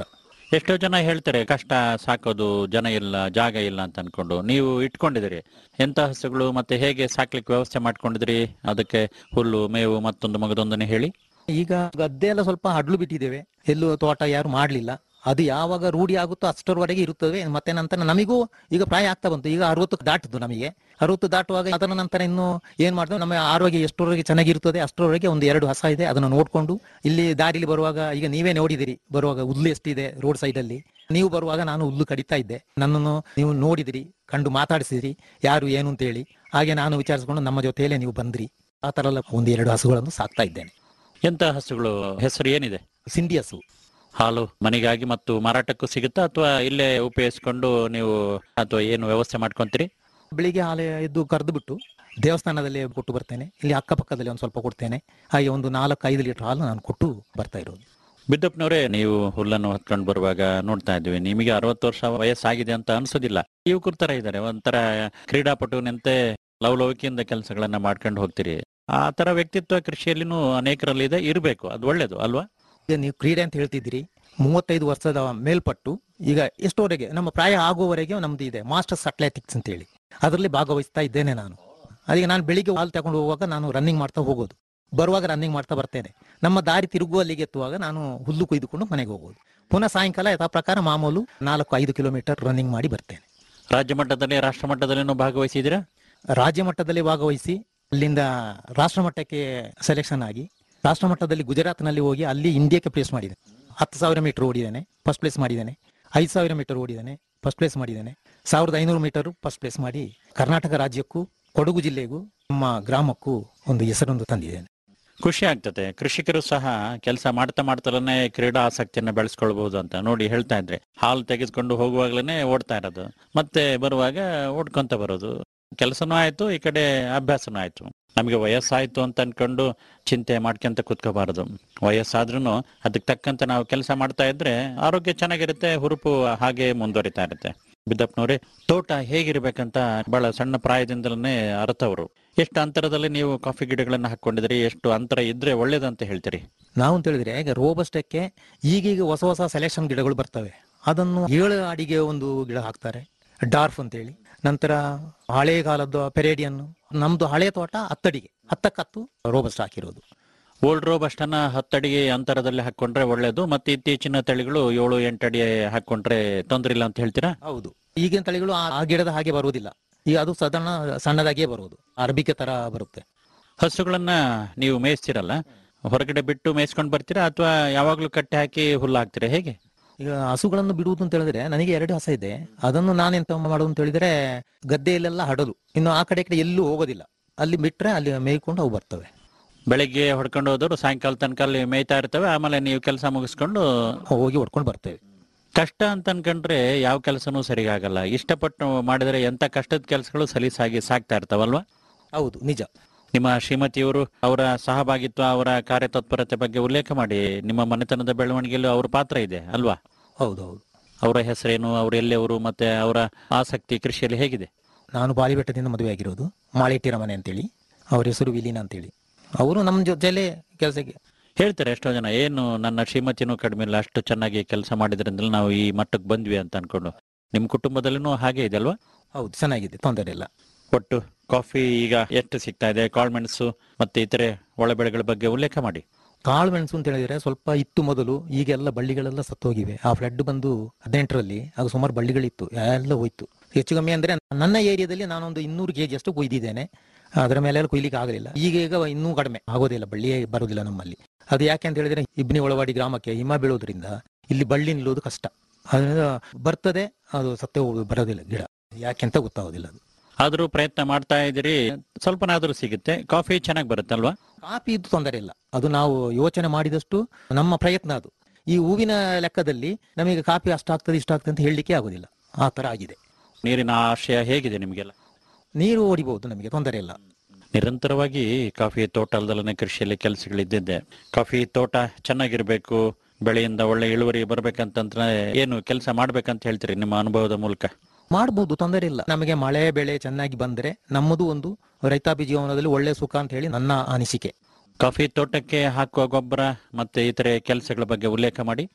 ಎಷ್ಟೋ ಜನ ಹೇಳ್ತಾರೆ ಕಷ್ಟ ಸಾಕೋದು ಜನ ಇಲ್ಲ ಜಾಗ ಇಲ್ಲ ಅಂತ ಅನ್ಕೊಂಡು ನೀವು ಇಟ್ಕೊಂಡಿದ್ದೀರಿ ಎಂತ ಹಸುಗಳು ಮತ್ತೆ ಹೇಗೆ ಸಾಕ್ಲಿಕ್ಕೆ ವ್ಯವಸ್ಥೆ ಮಾಡ್ಕೊಂಡಿದ್ರಿ ಅದಕ್ಕೆ ಹುಲ್ಲು ಮೇವು ಮತ್ತೊಂದು ಮಗದೊಂದನ್ನೇ ಹೇಳಿ ಈಗ ಗದ್ದೆ ಎಲ್ಲ ಸ್ವಲ್ಪ ಹಡ್ಲು ಬಿಟ್ಟಿದ್ದೇವೆ ಎಲ್ಲೂ ತೋಟ ಯಾರು ಮಾಡ್ಲಿಲ್ಲ ಅದು ಯಾವಾಗ ರೂಢಿ ಆಗುತ್ತೋ ಅಷ್ಟರವರೆಗೆ ಇರುತ್ತದೆ ಮತ್ತೆ ನಂತರ ನಮಿಗೂ ಈಗ ಪ್ರಾಯ ಆಗ್ತಾ ಬಂತು ಈಗ ಅರವತ್ತು ದಾಟದು ನಮಗೆ ಅರವತ್ತು ದಾಟುವಾಗ ಅದರ ನಂತರ ಇನ್ನು ಏನ್ ಮಾಡ್ತೇವೆ ನಮ್ಮ ಆರೋಗ್ಯ ಎಷ್ಟರವರೆಗೆ ಚೆನ್ನಾಗಿರುತ್ತದೆ ಅಷ್ಟರವರೆಗೆ ಒಂದು ಎರಡು ಹಸ ಇದೆ ಅದನ್ನು ನೋಡ್ಕೊಂಡು ಇಲ್ಲಿ ದಾರಿಲಿ ಬರುವಾಗ ಈಗ ನೀವೇ ನೋಡಿದಿರಿ ಬರುವಾಗ ಹುಲ್ಲು ಎಷ್ಟಿದೆ ರೋಡ್ ಸೈಡ್ ಅಲ್ಲಿ ನೀವು ಬರುವಾಗ ನಾನು ಹುಲ್ಲು ಕಡಿತಾ ಇದ್ದೆ ನನ್ನನ್ನು ನೀವು ನೋಡಿದಿರಿ ಕಂಡು ಮಾತಾಡಿಸಿದಿರಿ ಯಾರು ಏನು ಅಂತ ಹೇಳಿ ಹಾಗೆ ನಾನು ವಿಚಾರಿಸಿಕೊಂಡು ನಮ್ಮ ಜೊತೆಯಲ್ಲೇ ನೀವು ಬಂದ್ರಿ ಆ ತರ ಎಲ್ಲ ಒಂದು ಎರಡು ಹಸುಗಳನ್ನು ಸಾಕ್ತಾ ಇದ್ದೇನೆ ಎಂತ ಹಸುಗಳು ಹೆಸರು ಏನಿದೆ ಸಿಂಧಿ ಹಸು ಹಾಲು ಮನೆಗಾಗಿ ಮತ್ತು ಮಾರಾಟಕ್ಕೂ ಸಿಗುತ್ತಾ ಅಥವಾ ಇಲ್ಲೇ ಉಪಯೋಗಿಸ್ಕೊಂಡು ನೀವು ಅಥವಾ ಏನು ವ್ಯವಸ್ಥೆ ಮಾಡ್ಕೊಂತೀರಿ ಬೆಳಿಗ್ಗೆ ಹಾಲೆ ಎದ್ದು ಕರೆದು ಬಿಟ್ಟು ದೇವಸ್ಥಾನದಲ್ಲಿ ಕೊಟ್ಟು ಬರ್ತೇನೆ ಇಲ್ಲಿ ಅಕ್ಕಪಕ್ಕದಲ್ಲಿ ಒಂದು ಸ್ವಲ್ಪ ಕೊಡ್ತೇನೆ ಹಾಗೆ ಒಂದು ನಾಲ್ಕು ಐದು ಲೀಟರ್ ಹಾಲು ನಾನು ಕೊಟ್ಟು ಬರ್ತಾ ಇರೋದು ಬಿದ್ದಪ್ಪನವರೇ ನೀವು ಹುಲ್ಲನ್ನು ಹೊತ್ಕೊಂಡು ಬರುವಾಗ ನೋಡ್ತಾ ಇದ್ವಿ ನಿಮಗೆ ಅರವತ್ತು ವರ್ಷ ವಯಸ್ಸಾಗಿದೆ ಅಂತ ಅನ್ಸೋದಿಲ್ಲ ಯುವಕರ ತರ ಇದ್ದಾರೆ ಒಂಥರ ಕ್ರೀಡಾಪಟುವಿನಂತೆ ಲವಲವಿಕೆಯಿಂದ ಕೆಲಸಗಳನ್ನ ಮಾಡ್ಕೊಂಡು ಹೋಗ್ತೀರಿ ಆ ತರ ವ್ಯಕ್ತಿತ್ವ ಕೃಷಿಯಲ್ಲಿನೂ ಅನೇಕರಲ್ಲಿ ಇದೆ ಇರಬೇಕು ಅದು ಒಳ್ಳೇದು ಅಲ್ವಾ ಈಗ ನೀವು ಕ್ರೀಡೆ ಅಂತ ಹೇಳ್ತಿದ್ದೀರಿ ಮೂವತ್ತೈದು ವರ್ಷದ ಮೇಲ್ಪಟ್ಟು ಈಗ ಎಷ್ಟೋವರೆಗೆ ನಮ್ಮ ಪ್ರಾಯ ಆಗುವವರೆಗೆ ನಮ್ದು ಇದೆ ಮಾಸ್ಟರ್ಸ್ ಅಥ್ಲೆಟಿಕ್ಸ್ ಅಂತ ಹೇಳಿ ಅದರಲ್ಲಿ ಭಾಗವಹಿಸ್ತಾ ಇದ್ದೇನೆ ನಾನು ಅದಕ್ಕೆ ನಾನು ಬೆಳಿಗ್ಗೆ ಹಾಲು ತಗೊಂಡು ಹೋಗುವಾಗ ನಾನು ರನ್ನಿಂಗ್ ಮಾಡ್ತಾ ಹೋಗೋದು ಬರುವಾಗ ರನ್ನಿಂಗ್ ಮಾಡ್ತಾ ಬರ್ತೇನೆ ನಮ್ಮ ದಾರಿ ತಿರುಗುವಲ್ಲಿಗೆ ಎತ್ತುವಾಗ ನಾನು ಹುಲ್ಲು ಕೊಯ್ದುಕೊಂಡು ಮನೆಗೆ ಹೋಗೋದು ಪುನಃ ಸಾಯಂಕಾಲ ಯಥಾ ಪ್ರಕಾರ ಮಾಮೂಲು ನಾಲ್ಕು ಐದು ಕಿಲೋಮೀಟರ್ ರನ್ನಿಂಗ್ ಮಾಡಿ ಬರ್ತೇನೆ ರಾಜ್ಯ ಮಟ್ಟದಲ್ಲಿ ರಾಷ್ಟ್ರ ಮಟ್ಟದಲ್ಲಿನೂ ಭಾಗವಹಿಸಿದ್ದೀರಾ ರಾಜ್ಯ ಮಟ್ಟದಲ್ಲಿ ಭಾಗವಹಿಸಿ ಅಲ್ಲಿಂದ ರಾಷ್ಟ್ರ ಮಟ್ಟಕ್ಕೆ ಸೆಲೆಕ್ಷನ್ ಆಗಿ ರಾಷ್ಟ್ರ ಮಟ್ಟದಲ್ಲಿ ಗುಜರಾತ್ನಲ್ಲಿ ಹೋಗಿ ಅಲ್ಲಿ ಇಂಡಿಯಾಕ್ಕೆ ಪ್ಲೇಸ್ ಮಾಡಿದೆ ಹತ್ತು ಸಾವಿರ ಮೀಟರ್ ಓಡಿದ್ದೇನೆ ಫಸ್ಟ್ ಪ್ಲೇಸ್ ಮಾಡಿದ್ದೇನೆ ಐದು ಸಾವಿರ ಮೀಟರ್ ಓಡಿದ್ದೇನೆ ಫಸ್ಟ್ ಪ್ಲೇಸ್ ಮಾಡಿದ್ದೇನೆ ಸಾವಿರದ ಐನೂರು ಮೀಟರ್ ಫಸ್ಟ್ ಪ್ಲೇಸ್ ಮಾಡಿ ಕರ್ನಾಟಕ ರಾಜ್ಯಕ್ಕೂ ಕೊಡಗು ಜಿಲ್ಲೆಗೂ ನಮ್ಮ ಗ್ರಾಮಕ್ಕೂ ಒಂದು ಹೆಸರೊಂದು ತಂದಿದ್ದೇನೆ ಖುಷಿ ಆಗ್ತದೆ ಕೃಷಿಕರು ಸಹ ಕೆಲಸ ಮಾಡ್ತಾ ಮಾಡ್ತಲೇ ಕ್ರೀಡಾ ಆಸಕ್ತಿಯನ್ನ ಬೆಳೆಸ್ಕೊಳ್ಬಹುದು ಅಂತ ನೋಡಿ ಹೇಳ್ತಾ ಇದ್ರೆ ಹಾಲು ತೆಗೆದುಕೊಂಡು ಹೋಗುವಾಗ್ಲೇನೆ ಓಡ್ತಾ ಇರೋದು ಮತ್ತೆ ಬರುವಾಗ ಓಡ್ಕೊಂತ ಬರೋದು ಕೆಲಸನೂ ಆಯ್ತು ಈ ಕಡೆ ಅಭ್ಯಾಸನೂ ಆಯ್ತು ನಮಗೆ ವಯಸ್ಸಾಯ್ತು ಅಂತ ಅನ್ಕೊಂಡು ಚಿಂತೆ ಮಾಡ್ಕೊಂತ ಕುತ್ಕೋಬಾರದು ವಯಸ್ಸಾದ್ರೂ ಅದಕ್ಕೆ ತಕ್ಕಂತೆ ನಾವು ಕೆಲಸ ಮಾಡ್ತಾ ಇದ್ರೆ ಆರೋಗ್ಯ ಚೆನ್ನಾಗಿರುತ್ತೆ ಹುರುಪು ಹಾಗೆ ಮುಂದುವರಿತಾ ಇರುತ್ತೆ ಬಿದ್ದಪ್ಪನವ್ರೆ ತೋಟ ಹೇಗಿರ್ಬೇಕಂತ ಬಹಳ ಸಣ್ಣ ಪ್ರಾಯದಿಂದಲೇ ಅರ್ಥವರು ಎಷ್ಟು ಅಂತರದಲ್ಲಿ ನೀವು ಕಾಫಿ ಗಿಡಗಳನ್ನ ಹಾಕೊಂಡಿದ್ರಿ ಎಷ್ಟು ಅಂತರ ಇದ್ರೆ ಒಳ್ಳೇದಂತ ಹೇಳ್ತೀರಿ ನಾವು ಅಂತ ಹೇಳಿದ್ರೆ ಈಗ ರೋಬಸ್ಟಕ್ಕೆ ಈಗೀಗ ಹೊಸ ಹೊಸ ಸೆಲೆಕ್ಷನ್ ಗಿಡಗಳು ಬರ್ತವೆ ಅದನ್ನು ಏಳು ಅಡಿಗೆ ಒಂದು ಗಿಡ ಹಾಕ್ತಾರೆ ಡಾರ್ಫ್ ಅಂತೇಳಿ ನಂತರ ಹಳೆ ಕಾಲದ್ದು ಪೆರೇಡಿಯನ್ ನಮ್ದು ಹಳೆ ತೋಟ ಹತ್ತಡಿಗೆ ಹತ್ತಕ್ಕತ್ತು ರೋಬಸ್ಟ್ ಹಾಕಿರೋದು ಓಲ್ಡ್ ರೋಬ್ ಅಷ್ಟನ್ನ ಹತ್ತಡಿಗೆ ಅಂತರದಲ್ಲಿ ಹಾಕೊಂಡ್ರೆ ಒಳ್ಳೇದು ಮತ್ತೆ ಇತ್ತೀಚಿನ ತಳಿಗಳು ಏಳು ಎಂಟು ಅಡಿ ಹಾಕೊಂಡ್ರೆ ತೊಂದ್ರೆ ಇಲ್ಲ ಅಂತ ಹೇಳ್ತೀರಾ ಹೌದು ಈಗಿನ ತಳಿಗಳು ಆ- ಆ ಗಿಡದ ಹಾಗೆ ಬರುವುದಿಲ್ಲ ಈಗ ಅದು ಸಾಧಾರಣ ಸಣ್ಣದಾಗಿಯೇ ಬರುವುದು ಅರಬಿಕೆ ತರ ಬರುತ್ತೆ ಹಸುಗಳನ್ನ ನೀವು ಮೇಯಿಸ್ತೀರಲ್ಲ ಹೊರಗಡೆ ಬಿಟ್ಟು ಮೇಯಿಸ್ಕೊಂಡು ಬರ್ತೀರಾ ಅಥವಾ ಯಾವಾಗ್ಲೂ ಕಟ್ಟೆ ಹಾಕಿ ಹುಲ್ಲು ಹಾಕ್ತೀರಾ ಹೇಗೆ ಈಗ ಹಸುಗಳನ್ನು ಬಿಡುವುದು ಅಂತ ಹೇಳಿದ್ರೆ ನನಗೆ ಎರಡು ಹಸ ಇದೆ ಅದನ್ನು ನಾನೆಂತ ಮಾಡೋದು ಅಂತ ಹೇಳಿದ್ರೆ ಗದ್ದೆಯಲ್ಲೆಲ್ಲ ಹಡಲು ಇನ್ನು ಆ ಕಡೆ ಈ ಕಡೆ ಎಲ್ಲೂ ಹೋಗೋದಿಲ್ಲ ಅಲ್ಲಿ ಬಿಟ್ರೆ ಅಲ್ಲಿ ಮೇಯ್ಕೊಂಡು ಅವು ಬರ್ತವೆ ಬೆಳಗ್ಗೆ ಹೊಡ್ಕೊಂಡು ಹೋದವರು ಸಾಯಂಕಾಲ ತನಕ ಅಲ್ಲಿ ಮೇಯ್ತಾ ಇರ್ತವೆ ಆಮೇಲೆ ನೀವು ಕೆಲಸ ಮುಗಿಸ್ಕೊಂಡು ಹೋಗಿ ಹೊಡ್ಕೊಂಡು ಬರ್ತೇವೆ ಕಷ್ಟ ಅಂತ ಅನ್ಕೊಂಡ್ರೆ ಯಾವ ಕೆಲಸನೂ ಸರಿಗಾಗಲ್ಲ ಇಷ್ಟಪಟ್ಟು ಮಾಡಿದ್ರೆ ಎಂತ ಕಷ್ಟದ ಕೆಲಸಗಳು ಸಲೀಸಾಗಿ ಸಾಕ್ತಾ ಇರ್ತಾವಲ್ವಾ ಹೌದು ನಿಜ ನಿಮ್ಮ ಶ್ರೀಮತಿಯವರು ಅವರ ಸಹಭಾಗಿತ್ವ ಅವರ ಕಾರ್ಯತತ್ಪರತೆ ಬಗ್ಗೆ ಉಲ್ಲೇಖ ಮಾಡಿ ನಿಮ್ಮ ಮನೆತನದ ಬೆಳವಣಿಗೆಯಲ್ಲೂ ಅವ್ರ ಪಾತ್ರ ಇದೆ ಅಲ್ವಾ ಹೌದು ಹೌದು ಅವರ ಹೆಸರೇನು ಅವ್ರು ಎಲ್ಲಿಯವರು ಮತ್ತೆ ಅವರ ಆಸಕ್ತಿ ಕೃಷಿಯಲ್ಲಿ ಹೇಗಿದೆ ನಾನು ಬಾಲಿಬೆಟ್ಟದಿಂದ ಮದುವೆ ಆಗಿರೋದು ಮಾಳಿಟ್ಟಿರ ಮನೆ ಅಂತೇಳಿ ಅವ್ರ ಹೆಸರು ವಿಲೀನ ಅಂತೇಳಿ ಅವರು ನಮ್ಮ ಜೊತೆಲೇ ಕೆಲಸಕ್ಕೆ ಹೇಳ್ತಾರೆ ಎಷ್ಟೋ ಜನ ಏನು ನನ್ನ ಶ್ರೀಮತಿನೂ ಕಡಿಮೆ ಇಲ್ಲ ಅಷ್ಟು ಚೆನ್ನಾಗಿ ಕೆಲಸ ಮಾಡಿದ್ರಿಂದ ನಾವು ಈ ಮಟ್ಟಕ್ಕೆ ಬಂದ್ವಿ ಅಂತ ಅನ್ಕೊಂಡು ನಿಮ್ ಕುಟುಂಬದಲ್ಲೂ ಹಾಗೆ ಇದೆ ಅಲ್ವಾ ಹೌದು ಚೆನ್ನಾಗಿದೆ ತೊಂದರೆ ಇಲ್ಲ ಒಟ್ಟು ಕಾಫಿ ಈಗ ಎಷ್ಟು ಸಿಗ್ತಾ ಇದೆ ಕಾಳ್ಮೆಣಸು ಮತ್ತೆ ಇತರೆ ಒಳ ಬೆಳೆಗಳ ಬಗ್ಗೆ ಉಲ್ಲೇಖ ಮಾಡಿ ಕಾಳು ಮೆಣಸು ಅಂತ ಹೇಳಿದ್ರೆ ಸ್ವಲ್ಪ ಇತ್ತು ಮೊದಲು ಈಗೆಲ್ಲ ಬಳ್ಳಿಗಳೆಲ್ಲ ಸತ್ತೋಗಿವೆ ಆ ಫ್ಲಡ್ ಬಂದು ಹದಿನೆಂಟರಲ್ಲಿ ಆಗ ಸುಮಾರು ಬಳ್ಳಿಗಳಿತ್ತು ಎಲ್ಲ ಹೋಯ್ತು ಹೆಚ್ಚು ಕಮ್ಮಿ ಅಂದ್ರೆ ನನ್ನ ಏರಿಯಾದಲ್ಲಿ ನಾನೊಂದು ಇನ್ನೂರು ಕೆಜಿ ಅಷ್ಟು ಕೊಯ್ದಿದ್ದೇನೆ ಅದರ ಮೇಲೆ ಎಲ್ಲ ಕೊಯ್ಲಿಕ್ಕೆ ಆಗಲಿಲ್ಲ ಈಗ ಈಗ ಇನ್ನೂ ಕಡಿಮೆ ಆಗೋದಿಲ್ಲ ಬಳ್ಳಿಯೇ ಬರೋದಿಲ್ಲ ನಮ್ಮಲ್ಲಿ ಅದು ಯಾಕೆ ಅಂತ ಹೇಳಿದ್ರೆ ಇಬ್ನಿ ಒಳವಾಡಿ ಗ್ರಾಮಕ್ಕೆ ಹಿಮ ಬೀಳೋದ್ರಿಂದ ಇಲ್ಲಿ ಬಳ್ಳಿ ನಿಲ್ಲೋದು ಕಷ್ಟ ಅದರಿಂದ ಬರ್ತದೆ ಅದು ಸತ್ತೇ ಹೋಗೋದು ಬರೋದಿಲ್ಲ ಗಿಡ ಯಾಕೆ ಅಂತ ಗೊತ್ತಾಗೋದಿಲ್ಲ ಅದು ಆದ್ರೂ ಪ್ರಯತ್ನ ಮಾಡ್ತಾ ಇದ್ದೀರಿ ಸ್ವಲ್ಪನಾದ್ರೂ ಸಿಗುತ್ತೆ ಕಾಫಿ ಚೆನ್ನಾಗಿ ಬರುತ್ತಲ್ವಾ ಕಾಫಿ ಇದ್ದು ತೊಂದರೆ ಇಲ್ಲ ಅದು ನಾವು ಯೋಚನೆ ಮಾಡಿದಷ್ಟು ನಮ್ಮ ಪ್ರಯತ್ನ ಅದು ಈ ಹೂವಿನ ಲೆಕ್ಕದಲ್ಲಿ ನಮಗೆ ಕಾಫಿ ಅಷ್ಟಾಗ್ತದೆ ಇಷ್ಟಾಗ್ತದೆ ಅಂತ ಹೇಳಲಿಕ್ಕೆ ಆಗೋದಿಲ್ಲ ಆ ತರ ಆಗಿದೆ ನೀರಿನ ಆಶಯ ಹೇಗಿದೆ ನಿಮಗೆಲ್ಲ ನೀರು ಓಡಿಬಹುದು ನಮಗೆ ತೊಂದರೆ ಇಲ್ಲ ನಿರಂತರವಾಗಿ ಕಾಫಿ ತೋಟ ಅಲ್ದಲನೆ ಕೃಷಿಯಲ್ಲಿ ಕೆಲಸಗಳಿದ್ದಿದ್ದೆ ಕಾಫಿ ತೋಟ ಚೆನ್ನಾಗಿರ್ಬೇಕು ಬೆಳೆಯಿಂದ ಒಳ್ಳೆ ಇಳುವರಿ ಬರ್ಬೇಕಂತಂದ್ರೆ ಏನು ಕೆಲಸ ಮಾಡ್ಬೇಕಂತ ಹೇಳ್ತೀರಿ ನಿಮ್ಮ ಅನುಭವದ ಮೂಲಕ ಮಾಡಬಹುದು ತೊಂದರೆ ಇಲ್ಲ ನಮಗೆ ಮಳೆ ಬೆಳೆ ಚೆನ್ನಾಗಿ ಬಂದ್ರೆ ನಮ್ಮದು ಒಂದು ರೈತಾಪಿ ಜೀವನದಲ್ಲಿ ಒಳ್ಳೆ ಸುಖ ಅಂತ ಹೇಳಿ ನನ್ನ ಅನಿಸಿಕೆ ಕಾಫಿ ತೋಟಕ್ಕೆ ಹಾಕುವ ಗೊಬ್ಬರ ಮತ್ತೆ ಇತರೆ ಕೆಲಸಗಳ ಬಗ್ಗೆ ಉಲ್ಲೇಖ ಮಾಡಿ